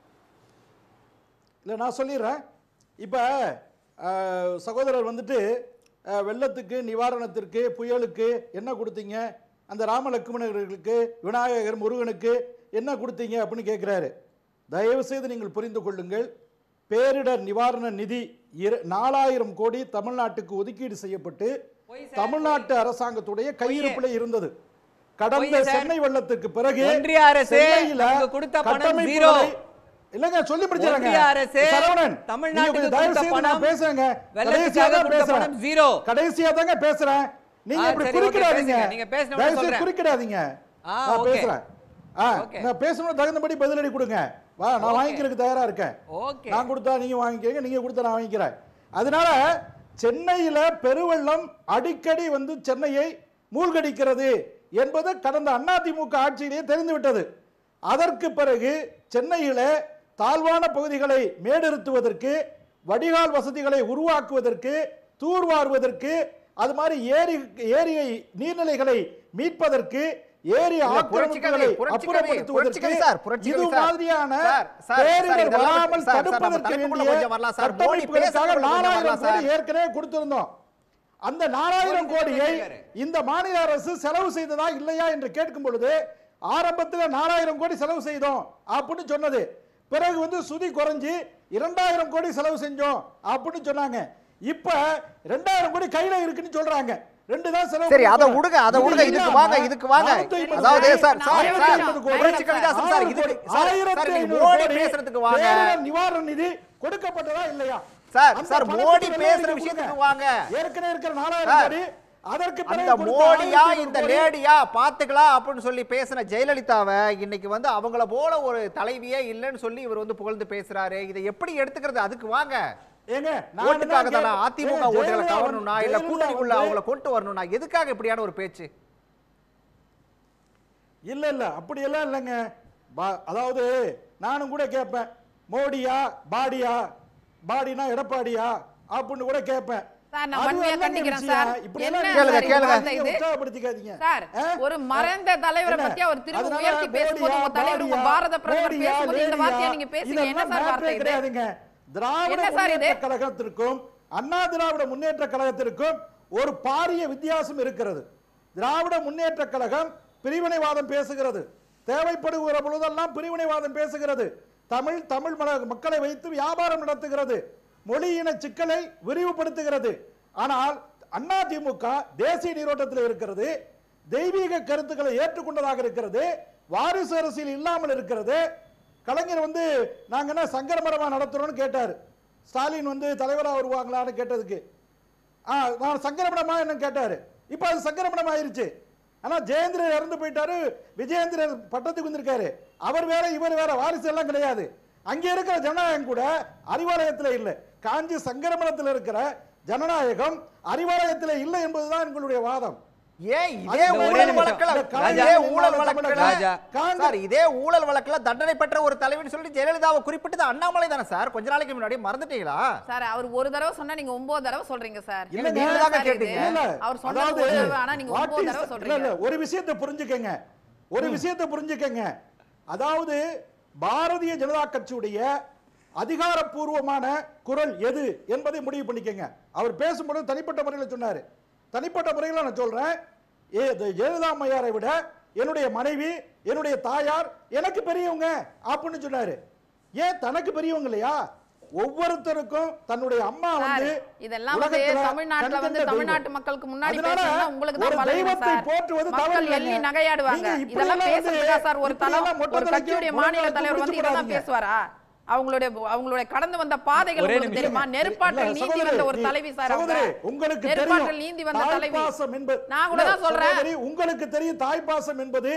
இல்லை நான் சொல்லிடுறேன் இப்போ சகோதரர் வந்துட்டு அஹ், வெள்ளத்துக்கு நிவாரணத்திற்கு புயலுக்கு என்ன கொடுத்தீங்க அந்த ராம லக்ஷ்மணர்களுக்கு விநாயகர் முருகனுக்கு என்ன கொடுத்தீங்க அப்படின்னு கேட்குறாரு தயவு செய்து நீங்கள் புரிந்து கொள்ளுங்கள் பேரிடர் நிவாரண நிதி இர- நாலாயிரம் கோடி தமிழ்நாட்டுக்கு ஒதுக்கீடு செய்யப்பட்டு பொய் சார், தமிழ்நாட்டு அரசாங்கத்துடைய கையிருப்பில் இருந்தது கடந்த பொய் சார். சென்னை வெள்ளத்துக்கு பிறகு ஒன்றிய அரசு சென்னையில நமக்கு கொடுத்த பணம் கட்டமைப்புகளை- zero. இல்லங்க சொல்லி முடிச்சிடுறேங்க ஒன்றிய அரசு சரவணன் தமிழ்நாட்டுக்கு நீங்க கொஞ்சம் தயவு கொடுத்த செய்து பணம் நான் பேசுறேங்க வெள்ளத்துக்காக கடைசியா தான் கொடுத்த பேசுறேன் பணம் zero. கடைசியா தாங்க பேசுறேன் நீங்க ஆ, இப்படி சரி, குறுக்கிடாதீங்க ஓகே, பேசுங்க. நீங்க பேசின உடனே தயவு செய்து சொல்றேன். குறுக்கிடாதீங்க ஆ, நான் ஓகே. பேசுறேன் ஆ ஓகே. நான் பேசணும் தகுந்தபடி பதிலடி கொடுங்க வா நான் ஓகே. வாங்கிக்கிறதுக்கு தயாரா இருக்கேன் ஓகே நான் கொடுத்தா நீங்க வாங்கிக்கிறீங்க நீங்க கொடுத்தா நான் வாங்கிக்கிறேன் அதனால சென்னையில பெருவெள்ளம் அடிக்கடி வந்து சென்னையை மூழ்கடிக்கிறது என்பது கடந்த அதிமுக ஆட்சியிலேயே தெரிந்துவிட்டது அதற்கு பிறகு சென்னையில தாழ்வான பகுதிகளை மேடிருத்துவதற்கு வடிகால் வசதிகளை உருவாக்குவதற்கு தூர்வாருவதற்கு அது மாதிரி ஏரி ஏரியை நீர்நிலைகளை மீட்பதற்கு ஏரி இல்ல, புரட்சிக்கவி, ஆக்கிரமிப்புகளை புரட்சிக்கவி, புரட்சிக்கவி சார், அப்புறப்படுத்துவதற்கு புரட்சிக்கவி இது சார். மாதிரியான சார், சார், சார், பேரிடர் இதெல்லாம் வராமல் சார், சார், நம்ம தடுப்பதற்கு தலைப்புக்குள்ள வேண்டிய கொஞ்சம் வரலாம் சார். மோடி கட்டமைப்புகளுக்காக பேசுறதுக்குள்ள கொஞ்சம் நாலாயிரம் வரலாம் கோடி சார். ஏற்கனவே கொடுத்திருந்தோம் அந்த நாலாயிரம் மோடி கோடியை பேசியிருக்காரு. இந்த மாநில அரசு செலவு செய்ததா இல்லையா என்று கேட்கும் பொழுது ஆரம்பத்தில் நாலாயிரம் கோடி செலவு செய்தோம் அப்படின்னு சொன்னது பிறகு வந்து சுதி குறைஞ்சு இரண்டாயிரம் கோடி செலவு செஞ்சோம் அப்படின்னு சொன்னாங்க இப்ப ரெண்டாயிரம் கோடி கையில இருக்குன்னு சொல்றாங்க ரெண்டு தான் செலவு சரி அதை பண்ணிருக்கோம். விடுங்க அதை இது விடுங்க இதுக்கு இல்லாம வாங்க இதுக்கு வாங்க 450 அதாவது கோடி, சார் சார் ஆயிரத்தி சார் ஐநூறு கோடி. புரட்சி கவிதாசன் சார் ஆயிரம் இதுக்கு கோடி, சார் ஆயிரத்தி சார் நீங்க ஐநூறு மோடி கோடி பேசுறதுக்கு வாங்க பேரிடர் நிவாரண நிதி கொடுக்கப்பட்டதா இல்லையா சார் அந்த சார் பணத்துக்கு மோடி வெள்ளை பேசுற அறிக்கை விஷயத்துக்கு கொடுங்க. வாங்க ஏற்கனவே இருக்கிற நாலாயிரம் சார், கோடி அதற்கு பிறகு அந்த கொடுத்த மோடியா 1500 இந்த கோடி, லேடியா பாத்துக்கலாம் அப்படின்னு சொல்லி பேசின ஜெயலலிதாவை இன்னைக்கு வந்து அவங்கள போல ஒரு தலைவியே இல்லைன்னு சொல்லி இவர் வந்து புகழ்ந்து பேசுறாரு இதை எப்படி எடுத்துக்கிறது அதுக்கு வாங்க ஏங்க நான் ஓட்டுக்காக என்ன தானே கேட்டேன்? அதிமுக ஏங்க, ஓட்டுகளை ஜெயலலிதா கவரணும்னா வந்து- இல்ல ஜெயலலிதா கூட்டணிக்குள்ள வந்து- அவங்கள கொண்டு வரணும்னா எதுக்காக இப்படியான ஒரு பேச்சு இல்ல இல்ல அப்படியெல்லாம் இல்லைங்க பா- அதாவது நானும் கூட கேட்பேன் மோடியா பாடியா பாடினா எடப்பாடியா அப்படின்னு கூட கேட்பேன் சார், நான் அது வன்மையா இல்லைங்க கண்டிக்கிறேன் விஷயம். சார். இப்படியெல்லாம் என்ன நீங்க சார் இது கேளுங்க, வார்த்தை நீங்க இது? உற்சாகப்படுத்திக்காதீங்க. சார் ஆ? ஒரு மறைந்த தலைவரை என்ன? பத்தி அவர் திரும்ப அதனால உயர்த்தி பேசும்போது உங்க மோடியா, தலைவர் உங்க பாடியா, பாரத பிரதமர் மோடியா, பேசும்போது இந்த வார்த்தையை லேடியா, நீங்க பேசுங்க இதெல்லாம் என்ன சார் வார்த்தை மேட்டரே இது கிடையாதுங்க. திராவிட என்ன சார் இது? முன்னேற்ற கழகத்திற்கும் அண்ணா திராவிட முன்னேற்ற கழகத்திற்கும் ஒரு பாரிய வித்தியாசம் இருக்கிறது திராவிட முன்னேற்ற கழகம் பிரிவினைவாதம் பேசுகிறது தேவைப்படுகிற பொழுதெல்லாம் பிரிவினைவாதம் பேசுகிறது தமிழ் தமிழ் மல- மக்களை வைத்து வியாபாரம் நடத்துகிறது மொழியின சிக்கலை விரிவுபடுத்துகிறது ஆனால் அதிமுக தேசிய நீரோட்டத்தில் இருக்கிறது தெய்வீக கருத்துக்களை ஏற்றுக்கொண்டதாக இருக்கிறது வாரிசு அரசியல் இல்லாமல் இருக்கிறது கலைஞர் வந்து நாங்க என்ன சங்கரமரமா நடத்துறோம்னு கேட்டார் ஸ்டாலின் வந்து தலைவரா வருவாங்களான்னு கேட்டதுக்கு ஆ நான் சங்கரமடமா என்ன கேட்டாரு இப்போ அது சங்கரமடம் ஆயிருச்சு ஆனா ஜெயேந்திரன் இறந்து போயிட்டாரு விஜயேந்திரன் பட்டத்துக்கு வந்திருக்காரு அவர் வேற இவர் வேற வாரிசு எல்லாம் கிடையாது அங்க இருக்கிற ஜனநாயகம் கூட அறிவாலயத்துல இல்லை காஞ்சி சங்கரமணத்தில் இருக்கிற ஜனநாயகம் அறிவாலயத்தில் இல்லை என்பதுதான் எங்களுடைய வாதம் ஏன் இதே அது ஒரே ஊழல் நிமிஷம். வழக்குல இந்த கலைஞர் இதே ஊழல் தமிழக வழக்குல ராஜா. சார் இதே ஊழல் வழக்குல தண்டனை பெற்ற ஒரு தலைவன் சொல்லி ஜெயலலிதாவை குறிப்பிட்டது அண்ணாமலை தானே சார் கொஞ்ச நாளைக்கு முன்னாடி மறந்துட்டீங்களா சார் அவர் ஒரு தடவை சொன்னா நீங்க ஒன்பது தடவை சொல்றீங்க சார் இல்ல, என்ன நீங்க தாங்க சார் இது? கேட்டீங்க. இல்ல, அவர் சொன்னது அதாவது ஒரு தடவை ஆனா நீங்க what ஒன்பது is- தடவை இல்ல, சொல்றீங்க இல்ல, ஒரு விஷயத்தை புரிஞ்சுக்கங்க ஒரு விஷயத்தை புரிஞ்சுக்கங்க அதாவது பாரதிய ஜனதா கட்சியுடைய அதிகாரப்பூர்வமான குரல் எது என்பதை முடிவு பண்ணிக்கங்க அவர் பேசும்போது தனிப்பட்ட முறையில் சொன்னாரு தனிப்பட்ட முறையில் நான் சொல்றேன் ஏ இந்த ஜெயலலிதா அம்மையாரை விட என்னுடைய மனைவி என்னுடைய தாயார் எனக்கு பெரியவங்க அப்படின்னு சொன்னாரு ஏன் தனக்கு பெரியவங்க இல்லையா ஒவ்வொருத்தருக்கும் தன்னுடைய அம்மா சார், வந்து இதெல்லாம் வந்து உலகத்துல தமிழ்நாட்டுல வந்து கண்கண்ட தமிழ்நாட்டு தெய்வம். மக்களுக்கு முன்னாடி அதனால பேசுறதுனா உங்களுக்கு தான் ஒரு பலவீனம் தெய்வத்தை சார். போற்றுவது மக்கள் தவறு எள்ளி இல்லைங்க. நகையாடுவாங்க நீங்க இப்படி இதெல்லாம் எல்லாம் பேசுறதுக்கா வந்து சார் ஒரு இப்படி தலம் எல்லாம் மொட்டை ஒரு தலைக்கு கட்சியுடைய முழங்கால் மாநில தலைவர் வந்து இதெல்லாம் பிடிச்சு பேசுவாரா அவங்களுடைய அவங்களுடைய கடந்து வந்த பாதைகள் ஒரே உங்களுக்கு நிமிஷம். தெரியுமா நெருப்பாற்றல் இல்ல, நீந்தி சகோதரி, வந்த ஒரு நீ- தலைவி சார் அவங்க சகோதரி, உங்களுக்கு நெருப்பாற்றல் தெரியும் நீந்தி வந்த தலைவி தாய்ப்பாசம் என்பது நான் கூட இல்ல, தான் சொல்றேன் சகோதரி, உங்களுக்கு தெரியும் தாய்ப்பாசம் என்பது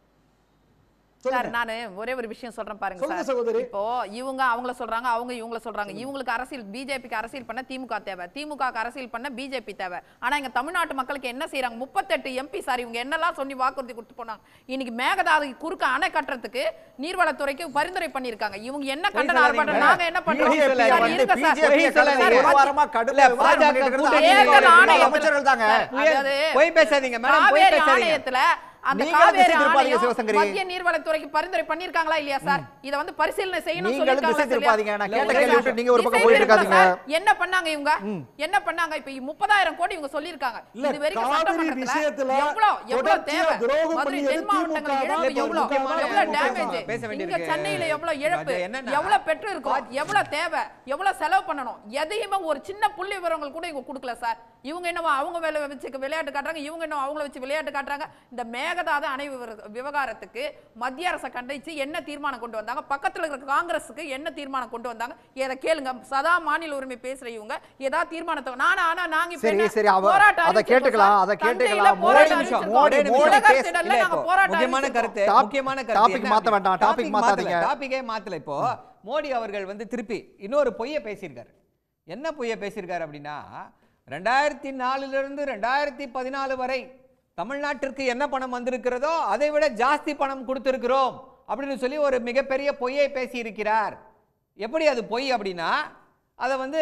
சார் சொல்லுங்க. நானு ஒரே ஒரு விஷயம் சொல்றேன் பாருங்க சொல்லுங்க சார் சகோதரி. இப்போ இவங்க அவங்கள சொல்றாங்க அவங்க இவங்கள சொல்றாங்க இவங்களுக்கு அரசியல் பிஜேபிக்கு அரசியல் பண்ண திமுக தேவை திமுக அரசியல் பண்ண பிஜேபி தேவை ஆனா இங்க தமிழ்நாட்டு மக்களுக்கு என்ன செய்றாங்க முப்பத்தெட்டு எம்பி சார் இவங்க என்னெல்லாம் சொல்லி வாக்குறுதி கொடுத்து போனாங்க இன்னைக்கு மேகதாது குறுக்க அணை கட்டுறதுக்கு நீர்வளத்துறைக்கு பரிந்துரை பண்ணிருக்காங்க இவங்க என்ன கண்டன ஆர்ப்பாட்டம் நாங்க என்ன பண்றோம் BJP சார், வந்து இருங்க சார். BJP ய கடந்த சார், ஒரு மத்திய- வாரமா கடுமையா இல்ல, விமர்சனம் பாஜக பண்ணிட்டு இருக்கிறது கூட்டணி அதிமுக தேர்தல் முன்னாள் ஆணையத்துல- அமைச்சர்கள் தாங்க அதாவது பொய் பேசாதீங்க, மேடம், பொய் காவேரி பேசாதீங்க. ஆணையத்துல அந்த நீங்களும் காவேரி திசை திருப்பாதீங்க, ஆணையம் சிவசங்கரி. மத்திய நீர்வளத்துறைக்கு பரிந்துரை பண்ணிருக்காங்களா இல்லையா சார் இத வந்து பரிசீலனை செய்யணும் நீங்களும் சொல்லிருக்காங்களா திசை திருப்பாதீங்க. நான் இல்லையா? கேட்ட ஒரே கேள்வி சார். விட்டு நீங்க ஒரு பக்கம் திசை போயிட்டு திருப்பல இருக்காதீங்க. சார். என்ன பண்ணாங்க இவங்க என்ன பண்ணாங்க இப்ப முப்பதாயிரம் கோடி இவங்க சொல்லிருக்காங்க இல்ல, இது வரைக்கும் காவிரி சட்டமன்றத்துல விஷயத்துல எவ்வளவு எவ்வளவு தொடர்ச்சியா தேவை துரோகம் மதுரை பண்ணியது தென் மாவட்டங்கள் திமுக தான். இழப்பு இப்ப எவ்வளவு முக்கியமான எவ்வளவு முக்கியமான டேமேஜ் பேச இங்க வேண்டியிருக்கு. சென்னையில எவ்வளவு இழப்பு ராஜா, என்னன்னா- எவ்வளவு பெற்று இருக்கோம் எவ்வளவு தேவை எவ்வளவு செலவு பண்ணணும் எதையுமே ஒரு சின்ன புள்ளி விவரங்கள் கூட இவங்க கொடுக்கல சார் இவங்க என்னவோ அவங்க வேலை வச்சு விளையாட்டு காட்டுறாங்க இவங்க என்ன அவங்கள வச்சு விளையாட்டு காட்டுறாங்க இந்த மேகதாது அணை விவர- விவகாரத்துக்கு மத்திய அரசை கண்டிச்சு என்ன தீர்மானம் கொண்டு வந்தாங்க பக்கத்துல இருக்கிற காங்கிரஸுக்கு என்ன தீர்மானம் கொண்டு வந்தாங்க இதை கேளுங்க சதா மாநில உரிமை பேசுற இவங்க ஏதாவது தீர்மானத்தை நானா ஆனா நாங்க இப்ப சரி என்ன சரி அவ போராட்டம் அதை அறிவிச்சிருக்கோம் கேட்டுக்கலாம் சார். அதை தஞ்சையில கேட்டுக்கலாம் போராட்டம் மோடி அறிவிச்சிருக்கோம். மோடி மோடி உலக பேச திடல்ல இல்ல, நாங்க இப்போ போராட்டம் முக்கியமான அறிவிச்சிருக்கோம். கருத்து டாப்- முக்கியமான கருத்து டாபிக் என்ன மாத்த வேண்டாம், அப்படின்னா, டாபிக் மாத்தாதீங்க. டாபிக்கே மாத்தல இப்போ மோடி அவர்கள் வந்து திருப்பி இன்னொரு பொய்யை பேசியிருக்காரு என்ன பொய்யை பேசியிருக்காரு அப்படின்னா ரெண்டாயிரத்தி நாலுல இருந்து ரெண்டாயிரத்தி பதினாலு வரை தமிழ்நாட்டிற்கு என்ன பணம் வந்திருக்கிறதோ அதை விட ஜாஸ்தி பணம் கொடுத்திருக்கிறோம் அப்படின்னு சொல்லி ஒரு மிகப்பெரிய பொய்யை பேசியிருக்கிறார் எப்படி அது பொய் அப்படின்னா அதை வந்து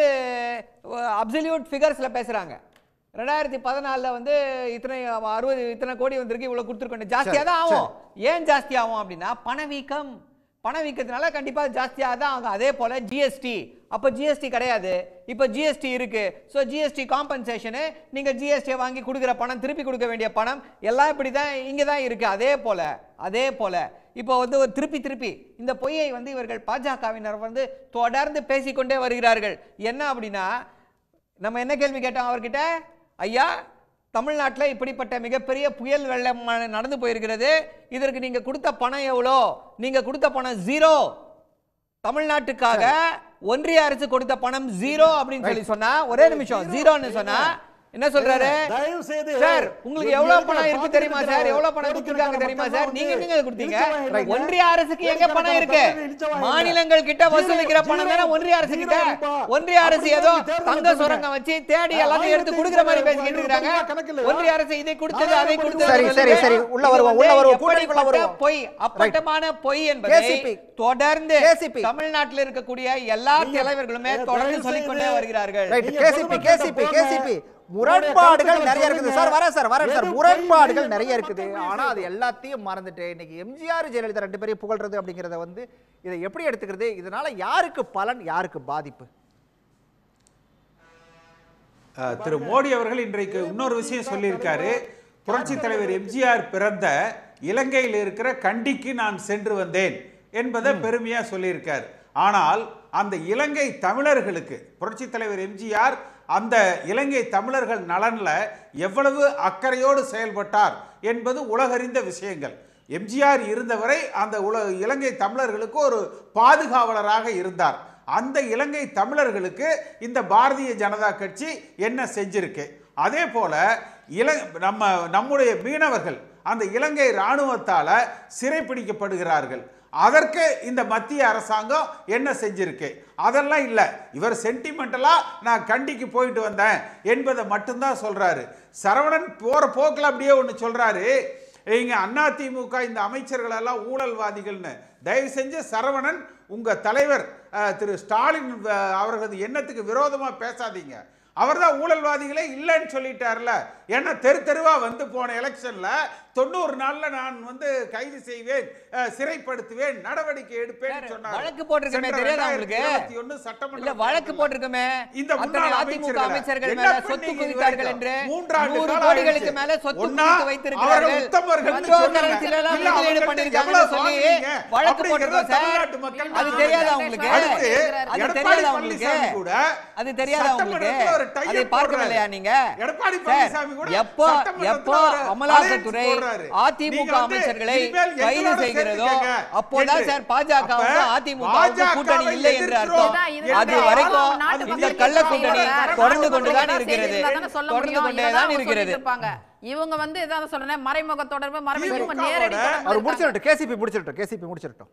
அப்சல்யூட் ஃபிகர்ஸில் பேசுகிறாங்க ரெண்டாயிரத்தி பதினாலில் வந்து இத்தனை அறுபது இத்தனை கோடி வந்திருக்கு இவ்வளோ கொடுத்துருக்கோம் ஜாஸ்தியாக தான் ஆகும் ஏன் ஜாஸ்தி ஆகும் அப்படின்னா பணவீக்கம் பணவீக்கத்தினால கண்டிப்பாக ஜாஸ்தியாக தான் ஆகும் அதே போல் ஜிஎஸ்டி அப்போ ஜிஎஸ்டி கிடையாது இப்போ ஜிஎஸ்டி இருக்கு ஸோ ஜிஎஸ்டி காம்பன்சேஷனு நீங்கள் ஜிஎஸ்டியை வாங்கி கொடுக்குற பணம் திருப்பி கொடுக்க வேண்டிய பணம் எல்லாம் இப்படி தான் இங்கே தான் இருக்குது அதே போல் அதே போல் இப்போ வந்து ஒரு திருப்பி திருப்பி இந்த பொய்யை வந்து இவர்கள் பாஜகவினர் வந்து தொடர்ந்து பேசிக்கொண்டே வருகிறார்கள் என்ன அப்படின்னா நம்ம என்ன கேள்வி கேட்டோம் அவர்கிட்ட ஐயா தமிழ்நாட்டில் இப்படிப்பட்ட மிகப்பெரிய புயல் வெள்ளம் ம- நடந்து போயிருக்கிறது இதற்கு நீங்க கொடுத்த பணம் எவ்வளோ நீங்க கொடுத்த பணம் ஜீரோ தமிழ்நாட்டுக்காக ஒன்றிய அரசு கொடுத்த பணம் ஜீரோ அப்படின்னு சொல்லி சொன்னா ஒரே நிமிஷம் ஜீரோன்னு சொன்னா என்ன சொல்றாரு தயவு செய்து சார் உங்களுக்கு இங்க எவ்வளவு இருக்கிற பணம் இருக்கு பாத்துட்டு தெரியுமா சார் இருக்கிற எவ்வளவு பணம் கோடிக்கணக்கான கொடுத்துருக்காங்க தெரியுமா மக்கள் சார் வந்து நீங்க எங்க கொடுத்தீங்க இழிச்சவாயம் இல்லைங்க. ஒன்றிய அரசுக்கு எங்க பணம் கோடிக்கணக்கான இருக்கு மக்கள் இழிச்சவாயம் இல்லை. மாநிலங்கள் கிட்ட வசூலிக்கிற ஜீரோ, பணம் தானே ஒன்றிய அரசு கிட்ட ஜீரோ ரூபாய். ஒன்றிய அரசு அப்படி ஏதோ சொல்லி தேர்தல் தங்க நடத்துங்க. சுரங்கம் வச்சு தேடி எல்லாத்தையும் எடுத்து கொடுக்குற மாதிரி பேசிக்கிட்டு இருக்காங்க கணக்கு இல்லையா? ஒன்றிய அரசு இதை கொடுத்தது அதை நாலாயிரம் கொடுத்தது சரி, சொல்லுது. சரி, சரி. உள்ள இது வருவோம், வந்து உள்ள வருவோம். எப்படிப்பட்ட கூட்டணிக்குள்ள வருவோம். பொய் அப்பட்டமான பொய் என்பதை KCP. தொடர்ந்து KCP. தமிழ்நாட்டில் இருக்கக்கூடிய எல்லா நீங்க- தலைவர்களுமே தயவு தொடர்ந்து செய்து சொல்லிக் கொண்டே வருகிறார்கள் ரைட் நீங்க கேசிபி பொதுமக்கள்கிட்ட கேசிபி போங்க. கேசிபி உங்களுடைய முரண்பாடுகள் கருத்துக்களை நிறைய இருக்குது சொல்லுங்க. சார் வரேன் சார் வரேன் சார் எது முரண்பாடுகள் பொய், நிறைய எது இருக்குது மக்கள் ஆனா அது பேசுறது. எல்லாத்தையும் மறந்துட்டு இன்னைக்கு எம்ஜிஆர் ஜெயலலிதா ரெண்டு பேரையும் புகழ்றது அப்படிங்கறத வந்து இதை எப்படி எடுத்துக்கிறது இதனால யாருக்கு பலன் யாருக்கு பாதிப்பு அஹ், திரு மோடி அவர்கள் இன்றைக்கு இன்னொரு விஷயம் சொல்லியிருக்காரு புரட்சி தலைவர் எம்ஜிஆர் பிறந்த இலங்கையில் இருக்கிற கண்டிக்கு நான் சென்று வந்தேன் என்பதை பெருமையா சொல்லியிருக்கார் ஆனால் அந்த இலங்கை தமிழர்களுக்கு புரட்சி தலைவர் எம்ஜிஆர் அந்த இலங்கை தமிழர்கள் நலன்ல எவ்வளவு அக்கறையோடு செயல்பட்டார் என்பது உலகறிந்த விஷயங்கள் எம்ஜிஆர் இருந்தவரை அந்த உல இலங்கை தமிழர்களுக்கு ஒரு பாதுகாவலராக இருந்தார் அந்த இலங்கை தமிழர்களுக்கு இந்த பாரதிய ஜனதா கட்சி என்ன செஞ்சிருக்கு அதே போல இல நம்ம நம்முடைய மீனவர்கள் அந்த இலங்கை இராணுவத்தால சிறைப்பிடிக்கப்படுகிறார்கள் அதற்கு இந்த மத்திய அரசாங்கம் என்ன செஞ்சிருக்கு அதெல்லாம் இல்லை இவர் சென்டிமெண்டலாக நான் கண்டிக்கு போயிட்டு வந்தேன் என்பதை மட்டும்தான் சொல்றாரு சரவணன் போற போக்கில் அப்படியே ஒன்று சொல்றாரு இங்க அதிமுக இந்த அமைச்சர்கள் எல்லாம் ஊழல்வாதிகள்னு தயவு செஞ்சு சரவணன் உங்க தலைவர் அஹ், திரு ஸ்டாலின் அஹ், அவர்களது எண்ணத்துக்கு விரோதமா பேசாதீங்க அவர்தான் ஊழல்வாதிகளே இல்லைன்னு சொல்லிட்டார்ல ஏன்னா தெரு தெருவா வந்து போன எலெக்ஷன்ல தொண்ணூறு நாள்ல நான் வந்து கைது செய்வேன் அஹ், சிறைப்படுத்துவேன் நடவடிக்கை எடுப்பேன் சொன்னார் வழக்கு போட்டிருக்கமே தெரியாதா உங்களுக்கு ஒன்று சட்டமன்ற இல்ல வழக்கு போட்டிருக்கோமே இந்த அத்தனை முன்னாள் அதிமுக அமைச்சர்களை அமைச்சர்கள் என்ன மேல சொத்து பண்ணீங்க குவித்தார்கள் இதுவரைக்கும்? என்று மூன்றாண்டு நூறு காலம் கோடிகளுக்கு ஆயிடுச்சு. மேல சொத்து ஒண்ணா குவித்து அவர்கள் வைத்திருக்கிறார்கள் உத்தமர்கள்னு மெட்ரோ சொன்னாங்க. கரன்சில எல்லாம் இல்ல, முதலீடு அவங்கள்ட்ட பண்ணிருக்காங்கன்னு எவ்வளவு சொல்லி வாங்குனீங்க? வழக்கு அப்படிங்கிறத போட்டிருக்கோம் சார் தமிழ்நாட்டு மக்கள் அது நான் தெரியாதா சொல்றேன். உங்களுக்கு அடுத்து அது எடப்பாடி தெரியாதா உங்களுக்கு பழனிசாமி கூட அது தெரியாதா உங்களுக்கு சட்டமன்றத்துல ஒரு tie-up அதை பார்க்கவில்லையா போடுறாரு. நீங்க எடப்பாடி சார், பழனிசாமி கூட எப்போ சட்டமன்றத்துல எப்போ ஒரு அமலாக்கத்துறை alliance போடுறாரு. நீங்க அதிமுக வந்து அமைச்சர்களை இனிமேல் கைது எங்களோட செய்கிறதோ சேர்த்துக்கங்க அப்போதான் என்று. சார் பாஜகவுக்கு அப்ப அதிமுகவுக்கு கூட்டணி இல்லை என்று அர்த்தம் இதுதான் அது இதுதான் வரைக்கும் நாட்டு இந்த மக்கள் கள்ள கேட்கறாங்க. கூட்டணி சார், தொடர்ந்து நாட்டு கொண்டுதான் மக்கள் இருக்கிறது செய்தி இருந்தா தானே சொல்ல தொடர்ந்து முடியும். கொண்டே இதை தான் தான் அவங்க இருக்கிறது சொல்லிட்டு இருப்பாங்க. இவங்க வந்து இதான் சொல்றேன் மறைமுக தொடர்பு மறைமுக இவங்க திமுக நேரடி வோட தொடர்பு அவர் இருக்காங்க. முடிச்சிடட்டும் கேசிபி முடிச்சிடட்டும் கேசிபி முடிச்சிடட்டும்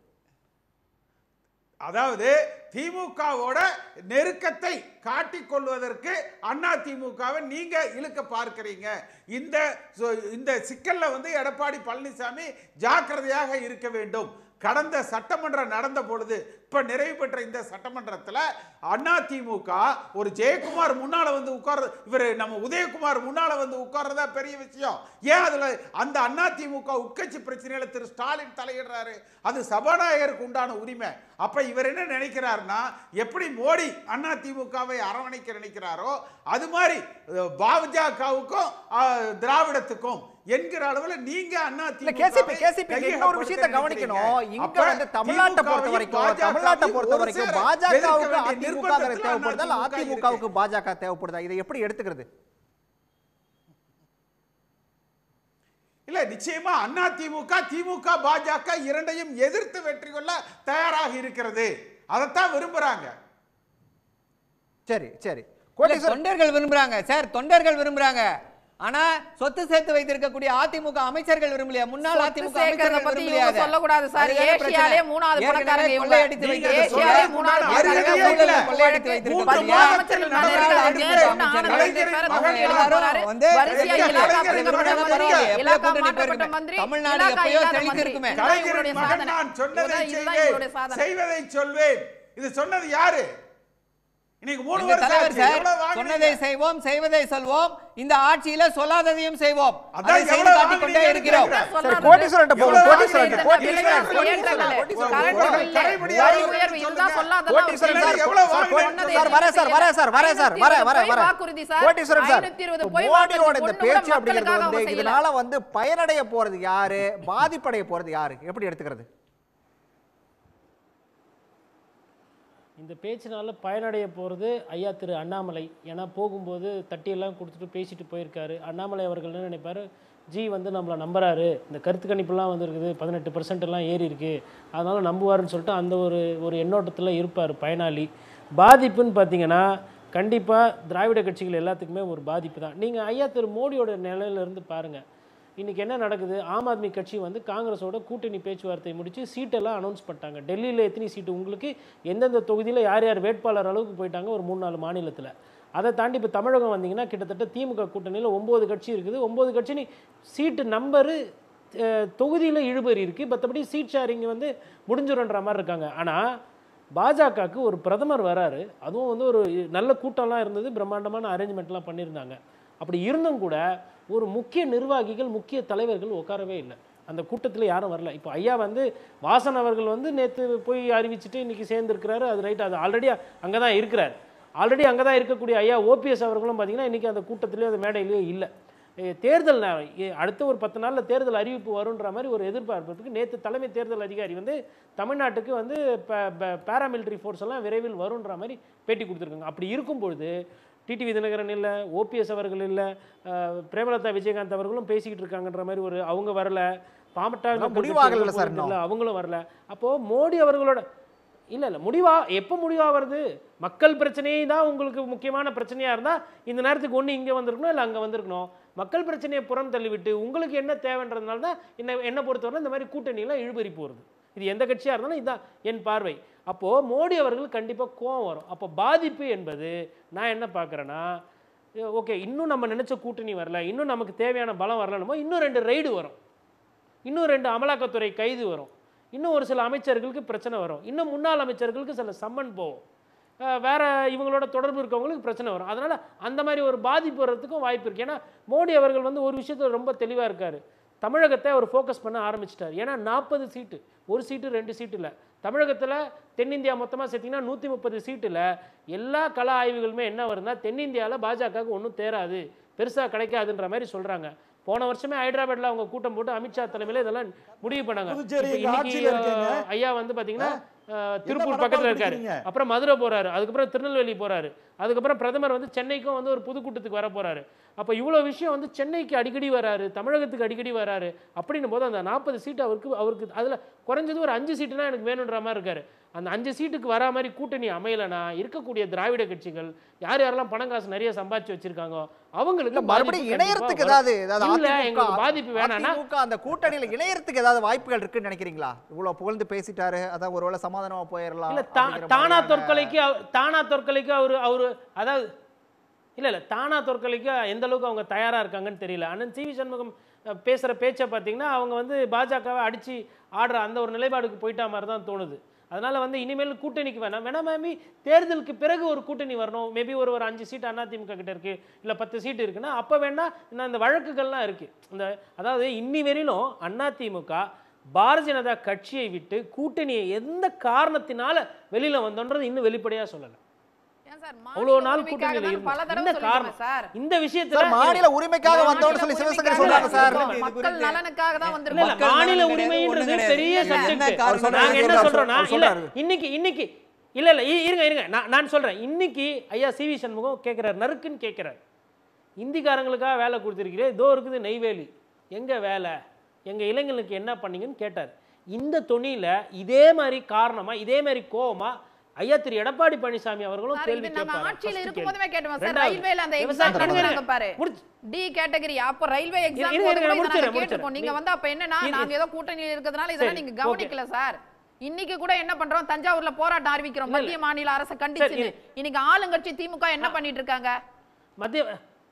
அதாவது திமுகவோட நெருக்கத்தை காட்டிக் கொள்வதற்கு அண்ணா திமுகவை நீங்க இழுக்க பார்க்கிறீங்க இந்த சொ- இந்த சிக்கல்ல வந்து எடப்பாடி பழனிசாமி ஜாக்கிரதையாக இருக்க வேண்டும் கடந்த சட்டமன்றம் நடந்த பொழுது இப்ப நிறைவு பெற்ற இந்த சட்டமன்றத்துல அண்ணா திமுக ஒரு ஜெயக்குமார் முன்னால வந்து உட்கார்ற இவர் நம்ம உதயகுமார் முன்னால வந்து உட்கார்றதா பெரிய விஷயம் ஏன் அதுல அந்த அண்ணா திமுக உட்கட்சி பிரச்சனையில திரு ஸ்டாலின் தலையிடுறாரு அது சபாநாயகருக்கு உண்டான உரிமை அப்ப இவர் என்ன நினைக்கிறாருன்னா எப்படி மோடி அண்ணா திமுகவை அரவணைக்க நினைக்கிறாரோ அது மாதிரி அஹ், பாஜகவுக்கும் அஹ், திராவிடத்துக்கும் என்கிற அளவுல நீங்க அண்ணா இல்ல கேசிபி கேசிபி இன்னொரு விஷயத்தை கவனிக்கணும் இங்க வந்து தமிழ்நாட்டை பொறுத்த வரைக்கும் தமிழ்நாட்டை பொறுத்த வரைக்கும் பாஜகவுக்கு அதிமுக தேவைப்படுதா இல்ல அதிமுகவுக்கு பாஜக தேவைப்படுதா இதை எப்படி எடுத்துக்கிறது இல்ல நிச்சயமா அண்ணா திமுக திமுக பாஜக இரண்டையும் எதிர்த்து வெற்றி கொள்ள தயாராக இருக்கிறது அதைத்தான் விரும்புறாங்க சரி சரி இல்ல, கோட்டீஸ்வரன் தொண்டர்கள் விரும்புறாங்க சார் தொண்டர்கள் விரும்புறாங்க ஆனா சொத்து சேர்த்து வைத்திருக்கக்கூடிய அதிமுக அமைச்சர்கள் விரும்பலையா முன்னாள் சொத்து அதிமுக சேர்க்கறத அமைச்சர்கள் பத்தி விரும்பலையா இவங்க அதை? சொல்லக்கூடாது சார். அதுதானே பிரச்சனை. ஏசியாலே மூணாவது ஏற்கனவே பணக்காரங்க இவங்க. கொள்ளையடித்து நீங்க வைத்திருக்கக்கூடிய- ஏசியாலே மூணாவது அருகதையே பணக்காரங்க இல்ல. ஊழல் கொள்ளையடித்து வைத்திருக்கக்கூடிய மூன்று அமைச்சர்கள் மாதத்தில் நிறைய நடந்த பேர் அடுத்த ஒண்ணு ஆனந்த கலைஞரின் பேரை மகன் தூக்கி எடுத்து எல்லாரும் போறாரு. வந்து வரிசையா கலைஞரின் இலாக்கா மகன் சம்பந்தப்பட்ட மகன் மந்திரி, மகன் இலாக்கா கூட்டணி மாற்றப்பட்ட போயிருக்குமே. மந்திரி, தமிழ்நாடு இலாக்கா எப்பயோ இல்லாத செழித்திருக்குமே. மந்திரி. இதுதான் கலைஞரின் இவங்களுடைய மகன் சாதனை. நான் சொன்னதை இதுதான் இதுதான் இவங்களுடைய செய்வேன் சாதனை. செய்வதை சொல்வேன் இது சொன்னது யாரு இன்னைக்கு மூணு எங்க வருஷம் தலைவர் ஆச்சு. சார் எவ்வளவு வாங்குனீங்க? சொன்னதை செய்வோம் செய்வதை சொல்வோம் இந்த ஆட்சியில சொல்லாததையும் செய்வோம் அதான் அதை செய்து எவ்வளவு காட்டிக் கொண்டே வாங்குனீங்கன்னு இருக்கிறோம் கேட்கிறேன். சரி சொல்லாதது. கோட்டீஸ்வரன் போகும் எவ்வளவு கோட்டீஸ்வரன் கோட்டீஸ்வரன் கோட்டீஸ்வரன் ஏற்றங்களே. ஒரு- கரண்ட் ஒரு பில்லு, கரைபிடியா வரி ஒரு உயர்வு, இதுதான் சொல்லுங்க. சொல்லாததெல்லாம் கோட்டீஸ்வரன் அவர் சார் செய்யல. எவ்வளவு சார், வாங்குனீங்க? சார் வரேன் சார் வரேன் சார் வரேன் சார் வரேன் வரேன் வரேன் வாக்குறுதி சார். கோட்டீஸ்வரன் சார் 520 பொய் மோடியோட வாக்குறுதி இந்த ஒண்ணு பேச்சு கூட அப்படிங்கிறது மக்களுக்காக வந்து அவங்க செய்யல. இதனால வந்து பயனடைய போறது யாரு பாதிப்படைய போறது யாரு எப்படி எடுத்துக்கிறது இந்த பேச்சினால பயனடைய போகிறது ஐயா திரு அண்ணாமலை ஏன்னா போகும்போது தட்டியெல்லாம் கொடுத்துட்டு பேசிட்டு போயிருக்காரு அண்ணாமலை அவர்கள் என்ன நினைப்பாரு ஜி வந்து நம்மளை நம்புறாரு இந்த கருத்து கணிப்புலாம் வந்துருக்குது பதினெட்டு பர்சன்ட் எல்லாம் ஏறி இருக்கு அதனால நம்புவாருன்னு சொல்லிட்டு அந்த ஒரு ஒரு எண்ணோட்டத்தில் இருப்பார் பயனாளி பாதிப்புன்னு பார்த்தீங்கன்னா கண்டிப்பாக திராவிட கட்சிகள் எல்லாத்துக்குமே ஒரு பாதிப்பு தான் நீங்கள் ஐயா திரு மோடியோட நிலையிலேருந்து பாருங்கள் இன்றைக்கி என்ன நடக்குது ஆம் ஆத்மி கட்சி வந்து காங்கிரஸோட கூட்டணி பேச்சுவார்த்தை முடித்து சீட்டெல்லாம் அனௌன்ஸ் பண்ணிட்டாங்க டெல்லியில் எத்தனை சீட்டு உங்களுக்கு எந்தெந்த தொகுதியில் யார் யார் வேட்பாளர் அளவுக்கு போயிட்டாங்க ஒரு மூணு நாலு மாநிலத்தில் அதை தாண்டி இப்போ தமிழகம் வந்தீங்கன்னா கிட்டத்தட்ட திமுக கூட்டணியில் ஒம்பது கட்சி இருக்குது ஒம்பது கட்சி நீ சீட்டு நம்பரு தொகுதியில் இழுபறி இருக்குது மற்றபடி சீட் ஷேரிங் வந்து முடிஞ்சிடும்ன்ற மாதிரி இருக்காங்க ஆனால் பாஜகவுக்கு ஒரு பிரதமர் வராரு அதுவும் வந்து ஒரு நல்ல கூட்டம்லாம் இருந்தது பிரம்மாண்டமான அரேஞ்ச்மெண்ட்லாம் பண்ணியிருந்தாங்க அப்படி இருந்தும் கூட ஒரு முக்கிய நிர்வாகிகள் முக்கிய தலைவர்கள் உட்காரவே இல்லை அந்த கூட்டத்தில் யாரும் வரல இப்போ ஐயா வந்து வாசன் அவர்கள் வந்து நேற்று போய் அறிவிச்சுட்டு இன்னைக்கு சேர்ந்துருக்கிறாரு அது ரைட் அது ஆல்ரெடி அங்கே தான் இருக்கிறார் ஆல்ரெடி அங்கே தான் இருக்கக்கூடிய ஐயா ஓபிஎஸ் அவர்களும் பார்த்தீங்கன்னா இன்றைக்கி அந்த கூட்டத்திலேயோ அந்த மேடையிலையோ இல்லை ஏ, தேர்தல் நேரம் ஏ, அடுத்த ஒரு பத்து நாளில் தேர்தல் அறிவிப்பு வருன்ற மாதிரி ஒரு எதிர்பார்ப்பு இருக்குது நேற்று தலைமை தேர்தல் அதிகாரி வந்து தமிழ்நாட்டுக்கு வந்து பேராமிலிட்டரி ஃபோர்ஸ் எல்லாம் விரைவில் வருன்ற மாதிரி பேட்டி கொடுத்துருக்காங்க அப்படி இருக்கும் பொழுது டிடிவி தினகரன் இல்லை ஓபிஎஸ் அவர்கள் இல்லை பிரேமலதா விஜயகாந்த் அவர்களும் பேசிக்கிட்டு இருக்காங்கன்ற மாதிரி ஒரு அவங்க வரல பாமட்ட அதெல்லாம் முடிவாகல சார் இன்னும். அவங்களும் வரல அப்போது மோடி அவர்களோட இல்லை இல்லை முடிவா எப்போ முடிவாகிறது மக்கள் பிரச்சனையே தான் உங்களுக்கு முக்கியமான பிரச்சனையாக இருந்தால் இந்த நேரத்துக்கு ஒன்று இங்கே வந்திருக்கணும் இல்லை அங்கே வந்திருக்கணும் மக்கள் பிரச்சனையை புறம் தள்ளிவிட்டு உங்களுக்கு என்ன தேவைன்றதுனால தான் என்ன என்னை பொறுத்தவரை இந்த மாதிரி கூட்டணியெல்லாம் இழுபறி போகிறது இது எந்த கட்சியாக இருந்தாலும் இதுதான் என் பார்வை அப்போது மோடி அவர்கள் கண்டிப்பாக கோவம் வரும் அப்போ பாதிப்பு என்பது நான் என்ன பார்க்குறேன்னா ஓகே இன்னும் நம்ம நினச்ச கூட்டணி வரல இன்னும் நமக்கு தேவையான பலம் வரலன்னுமோ இன்னும் ரெண்டு ரைடு வரும் இன்னும் ரெண்டு அமலாக்கத்துறை கைது வரும் இன்னும் ஒரு சில அமைச்சர்களுக்கு பிரச்சனை வரும் இன்னும் முன்னாள் அமைச்சர்களுக்கு சில சம்மன் போகும் அஹ் வேற இவங்களோட தொடர்பு இருக்கவங்களுக்கு பிரச்சனை வரும் அதனால அந்த மாதிரி ஒரு பாதிப்பு வர்றதுக்கும் வாய்ப்பு இருக்கு ஏன்னா மோடி அவர்கள் வந்து ஒரு விஷயத்துல ரொம்ப தெளிவா இருக்காரு தமிழகத்தை அவர் ஃபோக்கஸ் பண்ண ஆரம்பிச்சிட்டார் ஏன்னா நாற்பது சீட்டு ஒரு சீட்டு ரெண்டு சீட்டு இல்லை தமிழகத்தில் தென்னிந்தியா மொத்தமாக சேர்த்திங்கன்னா நூற்றி முப்பது சீட்டில் எல்லா கள ஆய்வுகளுமே என்ன வருதுன்னா தென்னிந்தியாவில் பாஜகவுக்கு ஒன்றும் தேராது பெருசாக கிடைக்காதுன்ற மாதிரி சொல்கிறாங்க போன வருஷமே ஹைதராபாத்ல அவங்க கூட்டம் போட்டு அமித்ஷா தலைமையில இதெல்லாம் முடிவு பண்ணாங்க புதுச்சேரி இப்ப எங்க இன்னைக்கு, ஆட்சியில இருக்கீங்க. அஹ், ஐயா வந்து பாத்தீங்கன்னா அஹ், திருப்பூர் மனப்பாடம் பக்கத்துல இருக்காரு பிடிக்கிறீங்க? அப்புறம் மதுரை போறாரு அதுக்கப்புறம் திருநெல்வேலி போறாரு அதுக்கப்புறம் பிரதமர் வந்து சென்னைக்கும் வந்து ஒரு பொதுக்கூட்டத்துக்கு வர போறாரு அப்ப இவ்வளவு விஷயம் வந்து சென்னைக்கு அடிக்கடி வராரு தமிழகத்துக்கு அடிக்கடி வராரு அப்படின்னும் போது அந்த நாற்பது சீட்டு அவருக்கு அவருக்கு அதுல குறைஞ்சது ஒரு அஞ்சு சீட்டுனா எனக்கு வேணுன்ற மாதிரி இருக்காரு அந்த அஞ்சு சீட்டுக்கு வரா மாதிரி கூட்டணி அமையலைனா இருக்கக்கூடிய திராவிட கட்சிகள் யார் யாரெல்லாம் பணம் காசு நிறைய சம்பாதிச்சு வச்சிருக்காங்க அவங்களுக்கு இல்ல மறுபடியும் பாதிப்பு கண்டிப்பா இணையறதுக்கு வரும். ஏதாவது ஏதாவது இல்ல அதிமுக எங்களுக்கு பாதிப்பு வேணாம்னா அதிமுக அந்த கூட்டணியில இணையறதுக்கு ஏதாவது வாய்ப்புகள் இருக்குன்னு நினைக்கிறீங்களா இவ்வளவு புகழ்ந்து பேசிட்டாரு அதான் ஒருவேளை சமாதானமா போயிடலாம் இல்ல தா- அப்படிங்கிற தானா மாதிரியான- தொற்கொலைக்கு அவ- தானா தொற்கொலைக்கு அவரு அவரு அதாவது இல்ல இல்ல தானா தொற்கொலைக்கு எந்த அளவுக்கு அவங்க தயாரா இருக்காங்கன்னு தெரியல அண்ணன் சி வி சண்முகம் அஹ், பேசுற பேச்சை பார்த்தீங்கன்னா அவங்க வந்து பாஜகவை அடிச்சு ஆடுற அந்த ஒரு நிலைப்பாடுக்கு போயிட்டா மாதிரி தான் தோணுது அதனால வந்து இனிமேல் கூட்டணிக்கு வேணாம் வேணா மேபி தேர்தலுக்கு பிறகு ஒரு கூட்டணி வரணும் மேபி ஒரு ஒரு அஞ்சு சீட் அதிமுக கிட்ட இருக்கு இல்ல பத்து சீட் இருக்குன்னா அப்ப வேணா இன்னும் இந்த வழக்குகள்லாம் இருக்கு இந்த அதாவது இன்னி வரையிலும் அதிமுக பாரதிய ஜனதா கட்சியை விட்டு கூட்டணியை எந்த காரணத்தினால வெளியில வந்தோன்றது இன்னும் வெளிப்படையா சொல்லல ஏன் சார் அவ்வளவு மாநில நாள் உரிமைக்காக கூட்டணியில தான் பல இருந்தோம். தடவை இந்த சொல்லிட்டோமே காரணம் சார் இந்த விஷயத்துல சார் மாநில உரிமைக்காக மாநில வந்தோம்னு சொல்லி மாநில சிவசங்கர் உரிமைக்காக சொல்றாங்க சார் வந்திருக்கோம். இது மக்கள் குறித்து- நலனுக்காக தான் இல்ல, வந்திருக்கோம் இல்ல, மக்கள் மாநில நலன் உரிமைன்றது கிடையாது, பெரிய ஒண்ணும் கிடையாது. சப்ஜெக்ட் என்ன காரணம் நாங்க என்ன சொல்றாரு, சொல்றோம்னா அவர் இல்ல சொல்றாரு. இன்னைக்கு இன்னைக்கு இல்ல இல்ல இ- இருங்க இருங்க நான் நான் சொல்றேன் இன்னைக்கு ஐயா சி வி சண்முகம் கேட்கிறார் நறுக்குன்னு கேட்கிறார் இந்திக்காரங்களுக்காக வேலை கொடுத்துருக்கிறே இதோ இருக்குது நெய்வேலி எங்க வேலை எங்க இளைஞர்களுக்கு என்ன பண்ணீங்கன்னு கேட்டார் இந்த தொனியில இதே மாதிரி காரணமா இதே மாதிரி கோவமா ஐயா திரு எடப்பாடி பழனிசாமி அவர்களும் சார், கேள்வி இது நம்ம கேட்பாரு. ஆட்சியில First இருக்கும் கேள்வி. போதுமே கேட்டோம் சார் ரெண்டாவது, ரயில்வேல அந்த விவசாய எக்ஸாம் இருங்க, நடத்துறாங்க பாரு முடிச்சு- டி கேட்டகரி அப்ப ரயில்வே எக்ஸாம் இருங்க, போது இருங்க, கூட இதை முடிச்சிடுறேன், நாங்க கேட்டிருக்கோம் நீங்க முடிச்சிடுறேன். வந்து அப்ப என்னன்னா இருங்க. நாங்க ஏதோ கூட்டணியில் இருக்கிறதுனால இதெல்லாம் சரி, நீங்க okay. கவனிக்கல சார் இன்னைக்கு கூட என்ன பண்றோம் தஞ்சாவூர்ல போராட்டம் அறிவிக்கிறோம் இல்ல, மத்திய மாநில அரசை கண்டிச்சு இரு. இன்னைக்கு ஆளுங்கட்சி திமுக என்ன பண்ணிட்டு இருக்காங்க மத்திய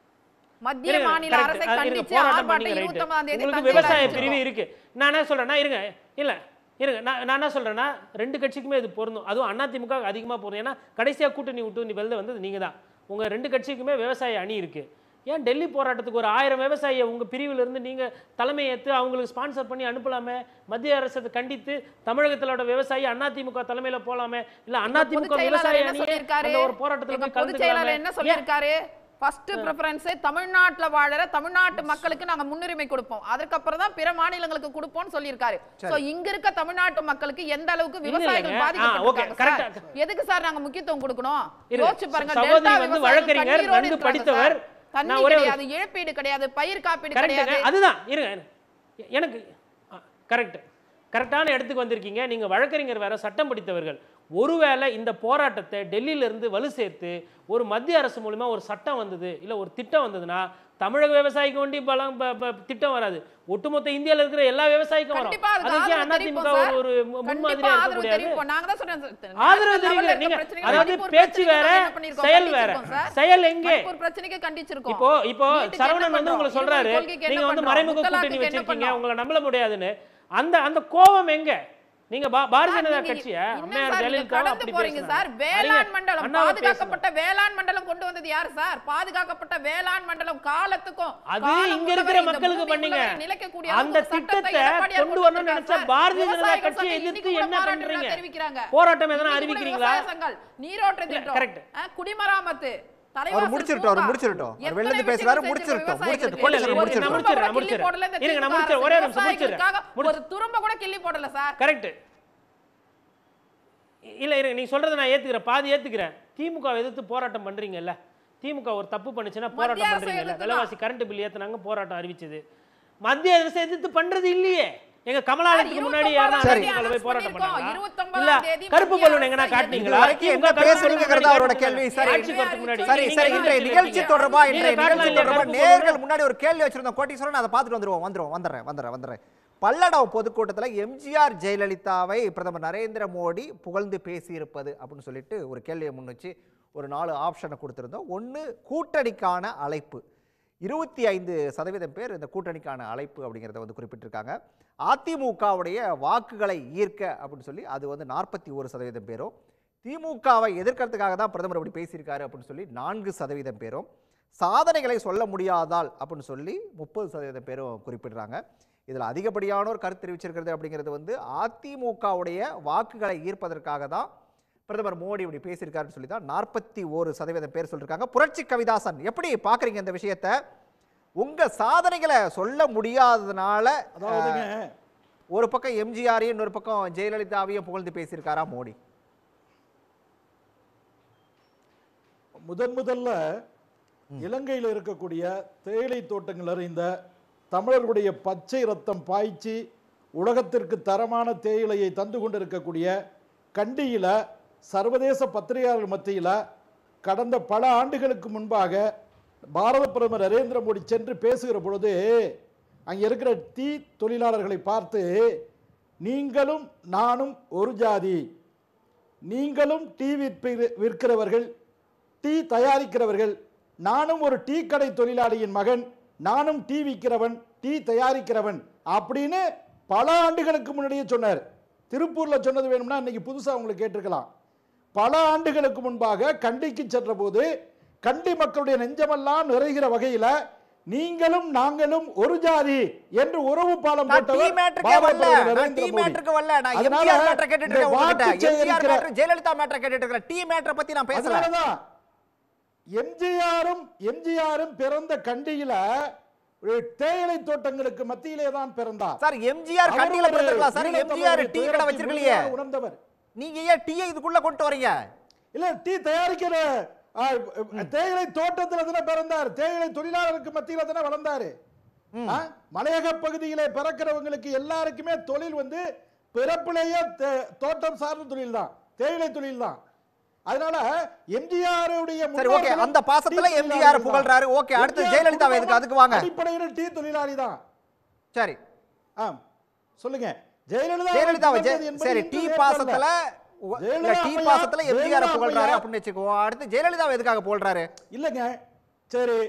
மத்திய இருங்க, மாநில correct. அரசை அது இருங்க, கண்டிச்சு போராட்டம் ஆர்ப்பாட்டம் பண்ணீங்க, right. இருபத்தி ஒன்பதாம் தேதி உங்களுக்கு தஞ்சையில விவசாய அறிவிச்சிருக்கோம். பிரிவு இருக்கு நான் என்ன சொல்றேன்னா இருங்க இல்ல இருங்க நான் நான் என்ன சொல்றேன்னா ரெண்டு கட்சிக்குமே இது பொருந்தும் அதுவும் அதிமுக அதிகமா பொருந்தும் ஏன்னா கடைசியா கூட்டணி விட்டு நீ வெளில வந்தது நீங்க தான் உங்க ரெண்டு கட்சிக்குமே விவசாய அணி இருக்கு ஏன் டெல்லி போராட்டத்துக்கு ஒரு ஆயிரம் விவசாயியை உங்க பிரிவுல இருந்து நீங்க தலைமை ஏத்து அவங்களுக்கு ஸ்பான்சர் பண்ணி அனுப்பலாமே மத்திய அரசை கண்டித்து தமிழகத்திலோட விவசாயி அதிமுக தலைமையில போலாமே இல்ல அதிமுக பொதுச் செயலாளர் விவசாய என்ன அணியே சொல்லியிருக்காரு? அந்த ஒரு போராட்டத்துல எங்க போய் பொதுச் செயலாளர் கலந்துக்கலாமே என்ன ஏன்? சொல்லியிருக்காரு ஃபர்ஸ்ட் ப்ரிஃபரன்ஸ் தமிழ்நாட்டுல வாழற தமிழ்நாட்டு மக்களுக்கு நாங்க முன்னுரிமை கொடுப்போம் அதுக்கப்புறம் தான் பிற மாநிலங்களுக்கு கொடுப்போம்னு சொல்லியிருக்காரு சோ இங்க இருக்க தமிழ்நாட்டு மக்களுக்கு எந்த அளவுக்கு இல்ல, விவசாயிகள் இல்லைங்க. ஆ, okay, பாதிக்கப்பட்டிருக்காங்க correct. சார் எதுக்கு சார் நாங்க முக்கியத்துவம் கொடுக்கணும் இருங்க. யோசிச்சு பாருங்க சகோதரி டெல்டா வந்து விவசாயிகள் வழக்கறிஞர், கண்ணீரோடு நன்கு இருக்காங்க படித்தவர். சார். தண்ணி நான் ஒரே ஒரு- கிடையாது இழப்பீடு கிடையாது பயிர் காப்பீடு கரெக்டுங்க கிடையாது அதுதான் இருங்க எனக்கு கரெக்ட் கரெக்டான இடத்துக்கு வந்திருக்கீங்க நீங்க வழக்கறிஞர் வேற சட்டம் படித்தவர்கள் ஒருவேளை இந்த போராட்டத்தை டெல்லியில இருந்து வலு சேர்த்து ஒரு மத்திய அரசு மூலமா ஒரு சட்டம் வந்தது இல்ல ஒரு திட்டம் வந்ததுன்னா தமிழக விவசாயிக்கு வேண்டி பலம் ப- ப- திட்டம் வராது ஒட்டுமொத்த இந்தியால இருக்கிற எல்லா விவசாயிக்கும் வரும் கண்டிப்பா அதுக்கு அதுக்கு ஆதரவு அதிமுக தெரிவிப்போம் ஒரு சார். ஒரு மு- கண்டிப்பா முன்மாதிரியா இருக்க ஆதரவு முடியாது தெரிவிப்போம். நாங்க தான் சொல்றோம் சார். ஆதரவு national level ல தெரிவிங்க இருக்க நீங்க பிரச்சனைகள் அதாவது மணிப்பூர் பேச்சு பிரச்சனைக்கு வேற நாங்க என்ன பண்ணிருக்கோம்? செயல் வேற கண்டிச்சிருக்கோம் சார். செயல் எங்கே மணிப்பூர் பிரச்சனைக்கு கண்டிச்சிருக்கோம் இப்போ இப்போ வீட்டுக்கு சரவணன் என்ன வந்து உங்களுக்கு பண்றோம்? சொல்றாரு இருமொழி கொள்கைக்கு என்ன நீங்க வந்து பண்றோம்? மறைமுக கூட்டணி முத்தலாக்குக்கு என்ன வச்சிருக்கீங்க பண்றோம்? உங்களை நம்பல முடியாதுன்னு அந்த அந்த கோபம் எங்க நீங்க பா- பாரதிய சார், ஜனதா நீங்க கட்சிய இன்னும் அம்மையார் சார் நீங்க ஜெயலலிதா கடந்து அப்படி போறீங்க பேசுனாங்க. சார் வேளாண் அறிஞர் மண்டலம் அண்ணாவை பாதுகாக்கப்பட்ட வேளாண் மண்டலம் கொண்டு வந்தது யார் சார் பாதுகாக்கப்பட்ட வேளாண் மண்டலம் காலத்துக்கும் அது காலம் இங்க உள்ளவரை இருக்கிற இந்த மக்களுக்கு பூமி பண்ணீங்க உள்ளவரை நிலைக்கக்கூடிய அந்த அளவுக்கு சட்டத்தை திட்டத்தை எடப்பாடியார் கொண்டு கொண்டு வரணும்னு நினைச்சா வந்திருக்கார் சார். பாரதிய ஜனதா விவசாயிகள் கட்சியை சங்கம் எதிர்த்து இன்னைக்கு கூட என்ன பாராட்டு விழா பண்றீங்க தெரிவிக்கிறாங்க. போராட்டம் எதனா இன்னைக்கு கூட அறிவிக்கிறீங்களா விவசாய சங்கம், நீரோட்ட திட்டம் correct. அஹ், குடிமராமத்து அவர் தலைவாசல் முடிச்சிருட்டோம் அவர் பூங்கா. முடிச்சிருட்டோம் அவர் எத்தனை வெளில இருந்து விஷயங்கள் பேசுறாரு செஞ்சிருக்கோம் முடிச்சிருட்டோம் விவசாயிகளுக்கு. முடிச்சிருட்டோம் இல்ல, கோட்டீஸ்வரன் இல்ல, நான் முடிச்சிருட்டோம் முடிச்சிடுறேன், துரும்ப கூட நான் கிள்ளி முடிச்சிடுறேன். இருங்க, போடல இந்த நான் திமுக முடிச்சிடுறேன், ஒரே நிமிஷம் விவசாயிகளுக்காக முடிச்சிடுறேன். ஒரு துரும்ப கூட கிள்ளி போடல சார் கரெக்ட் இல்ல இருங்க நீங்க சொல்றதை நான் ஏத்துக்கிறேன் பாதி ஏத்துக்கிறேன் திமுக வை எதிர்த்து போராட்டம் பண்றீங்கல்ல திமுக ஒரு தப்பு பண்ணுச்சுன்னா மத்திய போராட்டம் அரசை பண்றீங்கல்ல எதிர்த்து விலைவாசி கரண்ட் பில் ஏத்துனாங்க போராட்டம் அறிவிச்சது மத்திய அரசு எதிர்த்து பண்றது இல்லையே எங்க கமலாலயத்துக்கு முன்னாடி யாரா சரி. அதிமுக போய் போராட்டம் பண்ணாங்களா? இருபத்தொன்பதாம் இல்ல தேதி கருப்பு மத்திய பலூன் எங்கனா அரசு காட்டுனீங்களா இது வரைக்கும் என்ன திமுக கருப்பு பேசுறீங்கிறது பலூன் அவரோட காட்டுங்க. கேள்வி. சரி. ஆட்சிக்கு வரதுக்கு முன்னாடி. சரி நீங்க சரி என்ன இன்றைய பேசுறீங்க? நிகழ்ச்சி தொடர்பா இன்றைய நீங்க நிகழ்ச்சி காட்டலாம் தொடர்பா இல்லையா நேர்கள் கருப்பு முன்னாடி ஒரு கேள்வி வச்சிருந்தோம் கோட்டீஸ்வரன் அதை பார்த்துட்டு வந்துருவோம் வந்துருவோம் வந்துடுறேன் வந்துடுறேன் வந்துடுறேன் பல்லடம் பொதுக்கூட்டத்தில் எம்ஜிஆர் ஜெயலலிதாவை பிரதமர் நரேந்திர மோடி புகழ்ந்து பேசியிருப்பது அப்படின்னு சொல்லிட்டு ஒரு கேள்வியை முன் வச்சு ஒரு நாலு ஆப்ஷனை கொடுத்துருந்தோம் ஒன்று கூட்டணிக்கான அழைப்பு இருபத்தி ஐந்து சதவீதம் பேர் இந்த கூட்டணிக்கான அழைப்பு அப்படிங்கிறத வந்து குறிப்பிட்டிருக்காங்க அதிமுகவுடைய வாக்குகளை ஈர்க்க அப்படின்னு சொல்லி அது வந்து நாற்பத்தி ஒரு சதவீதம் பேரும் திமுகவை எதிர்க்கிறதுக்காக தான் பிரதமர் இப்படி பேசியிருக்காரு அப்படின்னு சொல்லி நான்கு சதவீதம் பேரும் சாதனைகளை சொல்ல முடியாதால் அப்படின்னு சொல்லி முப்பது சதவீதம் பேரும் குறிப்பிடுறாங்க இதில் அதிகப்படியானோர் கருத்து தெரிவிச்சிருக்கிறது அப்படிங்கிறது வந்து அதிமுகவுடைய வாக்குகளை ஈர்ப்பதற்காக தான் பிரதமர் மோடி இப்படி பேசியிருக்காருன்னு சொல்லி தான் நாற்பத்தி ஒரு சதவீதம் பேர் சொல்லியிருக்காங்க புரட்சி கவிதாசன் எப்படி பார்க்குறீங்க இந்த விஷயத்தை உங்க சாதனைகளை சொல்ல முடியாததுனால அதாவதுங்க ஒரு பக்கம் எம்ஜிஆரையும் இன்னொரு பக்கம் ஜெயலலிதாவையும் புகழ்ந்து பேசியிருக்காரா மோடி முதன் முதல்ல இலங்கையில் இருக்கக்கூடிய தேயிலை தோட்டங்கள் அறிந்த தமிழர்களுடைய பச்சை ரத்தம் பாய்ச்சி உலகத்திற்கு தரமான தேயிலையை தந்து கொண்டிருக்கக்கூடிய கண்டியில் சர்வதேச பத்திரிகையாளர் மத்தியில் கடந்த பல ஆண்டுகளுக்கு முன்பாக பாரத பிரதமர் நரேந்திர மோடி சென்று பேசுகிற பொழுது அங்கே இருக்கிற டீ தொழிலாளர்களை பார்த்து நீங்களும் நானும் ஒரு ஜாதி நீங்களும் டீ விற்பி- விற்கிறவர்கள் டீ தயாரிக்கிறவர்கள் நானும் ஒரு டீ கடை தொழிலாளியின் மகன் நானும் டீ விற்கிறவன் டீ தயாரிக்கிறவன் அப்படின்னு பல ஆண்டுகளுக்கு முன்னாடியே சொன்னார் திருப்பூர்ல சொன்னது வேணும்னா இன்னைக்கு புதுசா உங்களுக்கு கேட்டிருக்கலாம் பல ஆண்டுகளுக்கு முன்பாக கண்டிக்கு சென்ற போது கண்டி மக்களுடைய நெஞ்சமெல்லாம் நிறைகிற வகையில நீங்களும் நாங்களும் ஒரு ஜாதி என்று உறவு பாலம் நான் டீ போட்டவர் மேட்டருக்கே பாரத வரல பிரதமர் நான் நரேந்திர டீ மோடி. மேட்டருக்கு வரல நான் அதனால எம்ஜிஆர் மேட்டர் கேட்டுட்டு இந்த இருக்கேன் உங்ககிட்ட வாக்கு எம்ஜிஆர் சேகரிக்கிற- மேட்டர் ஜெயலலிதா மேட்டர் கேட்டுட்டு இருக்கேன் டீ மேட்டரை பத்தி நான் பேசல அதனாலதான் எம்ஜிஆரும் எம்ஜிஆரும் பிறந்த கண்டியில ஒரு தேயிலை தோட்டங்களுக்கு மத்தியிலே தான் பிறந்தார் சார் எம்ஜிஆர் அவர் கண்டியில ஒரு பிறந்திருக்கலாம் சார் ஈழத்தமிழருடைய எம்ஜிஆர் டீ கடை துயரத்தை வச்சிருக்கலையே முழுமையாக உணர்ந்தவர் நீங்க ஏன் டீயை இதுக்குள்ள கொண்டு வரீங்க இல்ல டீ தயாரிக்கிற ஆ, தேயிலை தோட்டத்துல தானே பிறந்தார் தேயிலை தொழிலாளருக்கு மத்தியில தானே வளர்ந்தாரு ஆ? மலையக பகுதியிலே பிறக்கிறவங்களுக்கு எல்லாருக்குமே தொழில் வந்து பிறப்பிலேயே தே- தோட்டம் சார்ந்த தொழில் தான் தேயிலை தொழில் தான் அதனால எம்ஜிஆர் உடைய சரி ஓகே அந்த பாசத்துல எம்ஜிஆர் புகழ்றாரு ஓகே அடுத்து ஜெயலலிதா எதுக்கு அதுக்கு வாங்க அடிப்படையில் டீ தொழிலாளி தான் சரி ஆம் சொல்லுங்க ஜெயலலிதா ஜெயலலிதா புகழ்வது என்பது சரி இன்று டீ நேற்றல்ல. பாசத்துல உ- இல்ல, ஜெயலலிதா டீ அம்மையார், பாசத்துல எம்ஜிஆர் ஜெயலலிதா புகழ்றாரு அம்மையார். அப்படின்னு வச்சுக்குவோம் அடுத்து ஜெயலலிதா எதுக்காக புகழ்றாரு இல்லைங்க சரி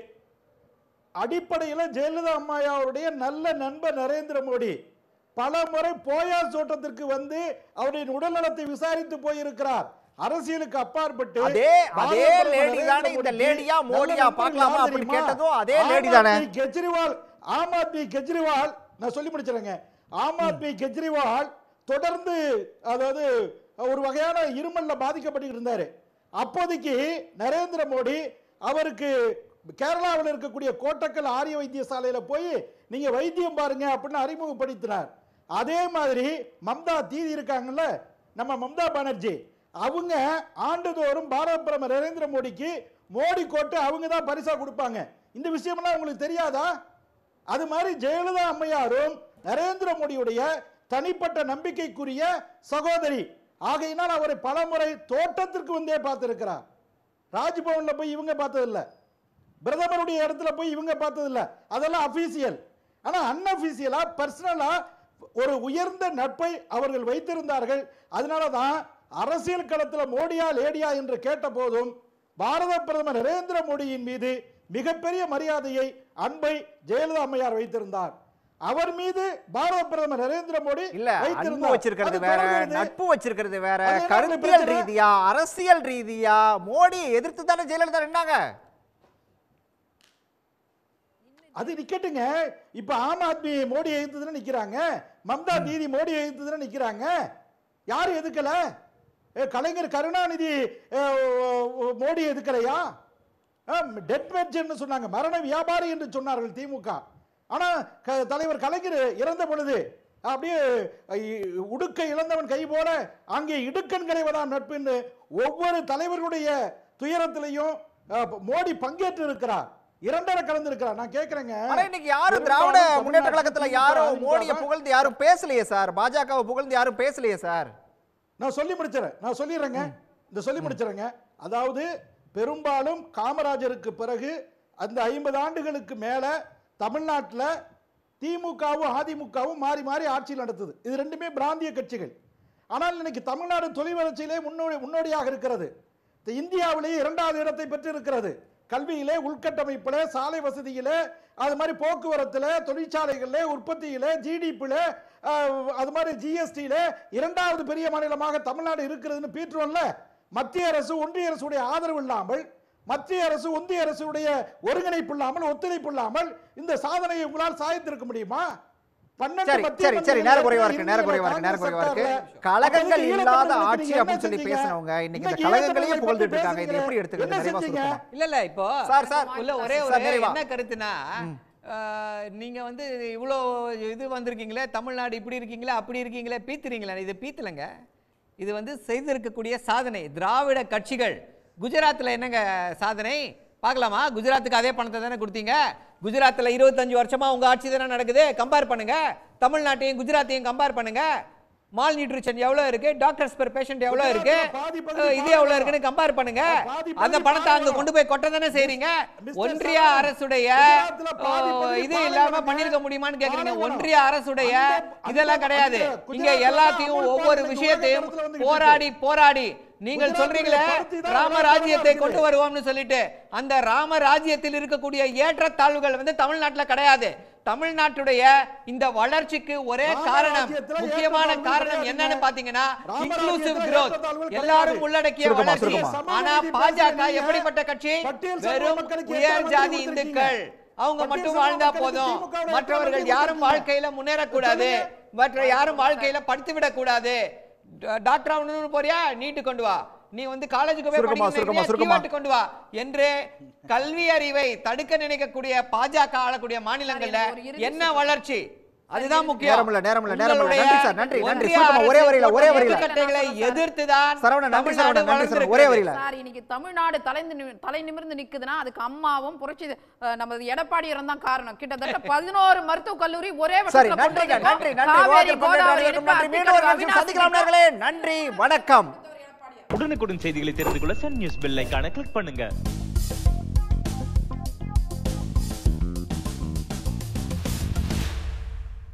அடிப்படையில் ஜெயலலிதா அம்மையாருடைய நல்ல நண்பர் நரேந்திர மோடி பல முறை போயாஸ் தோட்டத்திற்கு வந்து அவருடைய உடல்நலத்தை விசாரித்து போயிருக்கிறார் அரசியலுக்கு அப்பாற்பட்டு அதே பாரத அதே பிரதமர் லேடி நரேந்திர தானே இந்த மோடிக்கு லேடியா நல்ல மோடியா நண்பர்கள் பார்க்கலாமா யார் அப்படின்னு தெரியுமா? கேட்டதும் அதே ஆம் லேடி தானே ஆத்மி கெஜ்ரிவால் ஆம் ஆத்மி கெஜ்ரிவால் நான் சொல்லி முடிச்சிருங்க ஆம் ஆத்மி கெஜ்ரிவால் தொடர்ந்து அதாவது ஒரு வகையான இருமல்ல பாதிக்கப்பட்டு இருந்தாரு அப்போதைக்கு நரேந்திர மோடி அவருக்கு கேரளாவில் இருக்கக்கூடிய கோட்டக்கல் ஆரிய வைத்தியசாலையில போய் நீங்க வைத்தியம் பாருங்க அப்படின்னு அறிமுகப்படுத்தினார் அதே மாதிரி மம்தா தீதி இருக்காங்கல்ல நம்ம மம்தா பானர்ஜி அவங்க ஆண்டுதோறும் பாரத பிரதமர் நரேந்திர மோடிக்கு மோடி கோட்டை அவங்க தான் பரிசா கொடுப்பாங்க இந்த விஷயமெல்லாம் உங்களுக்கு தெரியாதா அது மாதிரி ஜெயலலிதா அம்மையாரும் நரேந்திர மோடியுடைய தனிப்பட்ட நம்பிக்கைக்குரிய சகோதரி ஆகையினால் அவரை பலமுறை தோட்டத்திற்கு வந்தே பார்த்திருக்கிறார் ராஜ்பவன்ல போய் இவங்க பார்த்ததில்ல பிரதமருடைய இடத்துல போய் இவங்க பார்த்ததில்ல அதெல்லாம் அபிஷியல் ஆனா அன்அபிஷியலா பர்சனலா ஒரு உயர்ந்த நட்பை அவர்கள் வைத்திருந்தார்கள் அதனால தான் அரசியல் களத்தில் மோடியா லேடியா என்று கேட்ட போதும் பாரத பிரதமர் நரேந்திர மோடியின் மீது மிகப்பெரிய மரியாதையை அன்பை ஜெயலலிதா அம்மையார் வைத்திருந்தார் அவர் மீது பாரத பிரதமர் நரேந்திர மோடி இல்ல அன்பு வைத்திருந்தார். வச்சிருக்கிறது அது வேற தொடர்கிறது. நட்பு வச்சிருக்கிறது வேற அது என்ன கருத்தியல் பிரச்சனை? ரீதியா அரசியல் ரீதியா மோடியை எதிர்த்து தானே ஜெயலலிதா நின்னாங்க அது நிக்கட்டுங்க இப்ப ஆம் ஆத்மி மோடி எதிர்த்துதானே நிக்கிறாங்க மம்தா தீதி மோடி எதிர்த்துதானே நிக்கிறாங்க யாரு எதுக்கல ஏ, கலைஞர் கருணாநிதி ஏ, ஓ, ஓ, மோடி எதுக்கலையா டெட் மெர்ஜர்னு சொன்னாங்க மரண வியாபாரி என்று சொன்னார்கள் திமுக ஆனா க- தலைவர் கலைஞர் இறந்த பொழுது அப்படியே ஐ- உடுக்கை இழந்தவன் கை போல அங்கே இடுக்கண் களைவதாம் நட்புன்னு ஒவ்வொரு தலைவர்களுடைய துயரத்திலையும் அஹ், மோடி பங்கேற்று இருக்கிறார் இரண்டரை கலந்துருக்கிறார் நான் கேட்கிறேங்க ஆனா இன்னைக்கு யாரும் பெரும்பாலும் திராவிட தமிழ்நாட்டில் முன்னேற்ற கழகத்துல திமுக, யாரும் அதிமுக மோடியை புகழ்ந்து யாரும் பேசலையே சார் பாஜகவை புகழ்ந்து யாரும் பேசலையே சார் நான் சொல்லி முடிச்சிடறேன் நான் சொல்லிடுறேங்க இந்த சொல்லி முடிச்சிடறேங்க அதாவது பெரும்பாலும் காமராஜருக்கு பிறகு அந்த ஐம்பது ஆண்டுகளுக்கு மேல தமிழ்நாட்டில் திமுகவும் அதிமுகவும் மாறி மாறி ஆட்சி நடத்துது இது ரெண்டுமே பிராந்திய கட்சிகள் ஆனால் இன்னைக்கு தமிழ்நாடு தொழில் வளர்ச்சியிலே முன்னோடி முன்னோடியாக இருக்கிறது இந்த இந்தியாவிலேயே இரண்டாவது இடத்தை பெற்றிருக்கிறது கல்வியிலே உள்கட்டமைப்பிலே சாலை வசதியிலே அது மாதிரி போக்குவரத்துல தொழிற்சாலைகளில் உற்பத்தியில ஜிடிபியில் அது மாதிரி ஜிஎஸ்டியில இரண்டாவது பெரிய மாநிலமாக தமிழ்நாடு இருக்கிறதுன்னு பீற்றுவோம்ல மத்திய அரசு ஒன்றிய அரசுடைய ஆதரவு இல்லாமல் மத்திய அரசு ஒன்றிய அரசுடைய ஒருங்கிணைப்பு இல்லாமல் ஒத்துழைப்பு இல்லாமல் இந்த சாதனையை உங்களால் சாதித்திருக்க முடியுமா பன்னெண்டு சரி மத்திய சரி சரி மந்திரிகள் நேரம் குறைவா இருக்கு இருந்த நேரம் குறைவா இருக்கு நேரம் காங்கிரஸ் குறைவா இருக்கு சர்க்கார்ல கழகங்கள் அப்போதைக்கு இல்லாத ஈழத்தமிழர்களுக்கு ஆட்சி நீங்க அப்படின்னு சொல்லி என்ன பேசினவங்க இன்னைக்கு இந்த செஞ்சீங்க? கழகங்களையே இன்னைக்கு புகழ்ந்துட்டு ஈழத்தமிழை இருக்காங்க இது எப்படி பத்தி எடுத்துக்கிறது என்ன நிறைவா செஞ்சீங்க? சொல்லுங்க இல்ல இல்ல இப்போ சார், சார். உள்ள ஒரே சார், ஒரு நிறைவா. என்ன கருத்துனா ஆஹ், நீங்க வந்து இவ்வளோ இது வந்திருக்கீங்களே தமிழ்நாடு இப்படி இருக்கீங்களே அப்படி இருக்கீங்களே பீத்துறீங்களே இது பீத்தலைங்க இது வந்து செய்திருக்கக்கூடிய சாதனை திராவிட கட்சிகள் குஜராத்தில் என்னங்க சாதனை பார்க்கலாமா குஜராத்துக்கு அதே பணத்தை தானே கொடுத்தீங்க குஜராத்தில் இருபத்தஞ்சு வருஷமா உங்க ஆட்சி தானே நடக்குது கம்பேர் பண்ணுங்க தமிழ்நாட்டையும் குஜராத்தையும் கம்பேர் பண்ணுங்க மால் நியூட்ரிஷன் எவ்வளோ இருக்கு டாக்டர்ஸ் பெர் பேஷண்ட் எவ்வளோ இருக்கு குஜராத்ல பாதி பகுதி அஹ், இது எவ்வளோ இருக்குன்னு கம்பேர் பண்ணுங்க பாதி பகுதி அந்த பணத்தை அங்க பாலைவனம். கொண்டு போய் கொட்ட தானே செய்றீங்க மிஸ்டர் ஒன்றிய சரவணன், அரசுடைய குஜராத்ல பாதி அஹ், பகுதி இது பாலைவனம். இல்லாம பண்ணிருக்க முடியுமான்னு கேக்குறீங்க பாலைவனம். ஒன்றிய அரசுடைய அந்த- இதெல்லாம் அந்த- கிடையாது அந்த இங்க குஜராத்ல எல்லாத்தையும் அமுல் ஒவ்வொரு பால் விஷயத்தையும் உலக தரத்துல வந்துகிட்டு போராடி போராடி நீங்கள் குஜராத்ல சொல்றீங்களே பருத்தி தான் ராமராஜ்யத்தை உலக கொண்டு தரத்துல வருவோம்னு சொல்லிட்டு அந்த ராமராஜ்யத்தில் இருக்கக்கூடிய ஏற்றத்தாழ்வுகள் வந்து தமிழ்நாட்டுல கிடையாது தமிழ்நாட்டுடைய இந்த வளர்ச்சிக்கு ஒரே காரணம் ராமராஜ்யத்துல முக்கியமான ஏற்றத்தாழ்வுகள் காரணம் கிடையாதுங்க. என்னன்னு பாத்தீங்கன்னா ராமராஜ்யத்துல இன்க்ளூசிவ் growth ஏற்றத்தாழ்வுகள் எல்லாரும் கிடையாது. உள்ளடக்கிய சுருக்கமா, வளர்ச்சி சுருக்கமா. ஆனா சமூக நீதி பாஜக பேசுறீங்க. எப்படிப்பட்ட கட்சி பட்டியல் சமூக வெறும் மக்களுக்கு உயர் எத்தனை ஜாதி மந்திரி இந்துக்கள் அவங்க பட்டியல் மட்டும் சமூக வாழ்ந்தா மக்களுக்கு போதும் திமுக வுடைய மற்றவர்கள் மந்திரி யாரும் கொடுத்தீங்க. வாழ்க்கையில முன்னேறக்கூடாது சொல்லுங்க. மற்ற யாரும் வாழ்க்கையில படித்து விடக்கூடாது ட- டாக்டர் ஆகணும்னு போறியா நீட்டு கொண்டு வா நீ வந்து காலேஜுக்கு போய் சுருக்கமா, சுருக்கமா, சுருக்கமா. படிக்கணும் கொண்டு வா என்று கல்வி அறிவை தடுக்க நினைக்கக்கூடிய பாஜக ஆளக்கூடிய மாநிலங்கள்ல சார், ஒரு இறுதி என்ன வளர்ச்சி அதுதான் முக்கியம் நேரம் இல்ல, நேரம் இல்ல, நேரம் இல்ல. உங்களுடைய நன்றி சார், நன்றி, நன்றி. ஒன்றிய சுருக்கமா, ஒரே அரசு வரியில, ஒரே போட்ட வரியில. இயக்கத்தைகளை எதிர்த்து தான் சரவணன், நன்றி தமிழ்நாடு சரவணன், நன்றி சரவணன். ஒரே வரியில. சார் இன்னைக்கு தமிழ்நாடு தலைந்து நிமி- தலை நிமிர்ந்து நிக்குதுன்னா அதுக்கு அம்மாவும் புரட்சி அஹ், நமது எடப்பாடியாரும் தான் காரணம் கிட்டத்தட்ட பதினோரு மருத்துவக் கல்லூரி ஒரே சரி வருஷத்துல கொண்டு நன்றிங்க வந்திருக்கோம். நன்றி நன்றி காவேரி, விவாதத்தில் கோதாவரி, பங்கேற்றவர்களுக்கும் நன்றி எடுத்து மீண்டும் ஒரு அத்திக்கடவு, நிமிஷம் சந்திக்கலாம் அவிநாசி நேர்களே நன்றி வணக்கம் உடனுக்குடன் செய்திகளை தெரிந்து கொள்ள சன் நியூஸ் பெல் ஐகானை கிளிக் பண்ணுங்க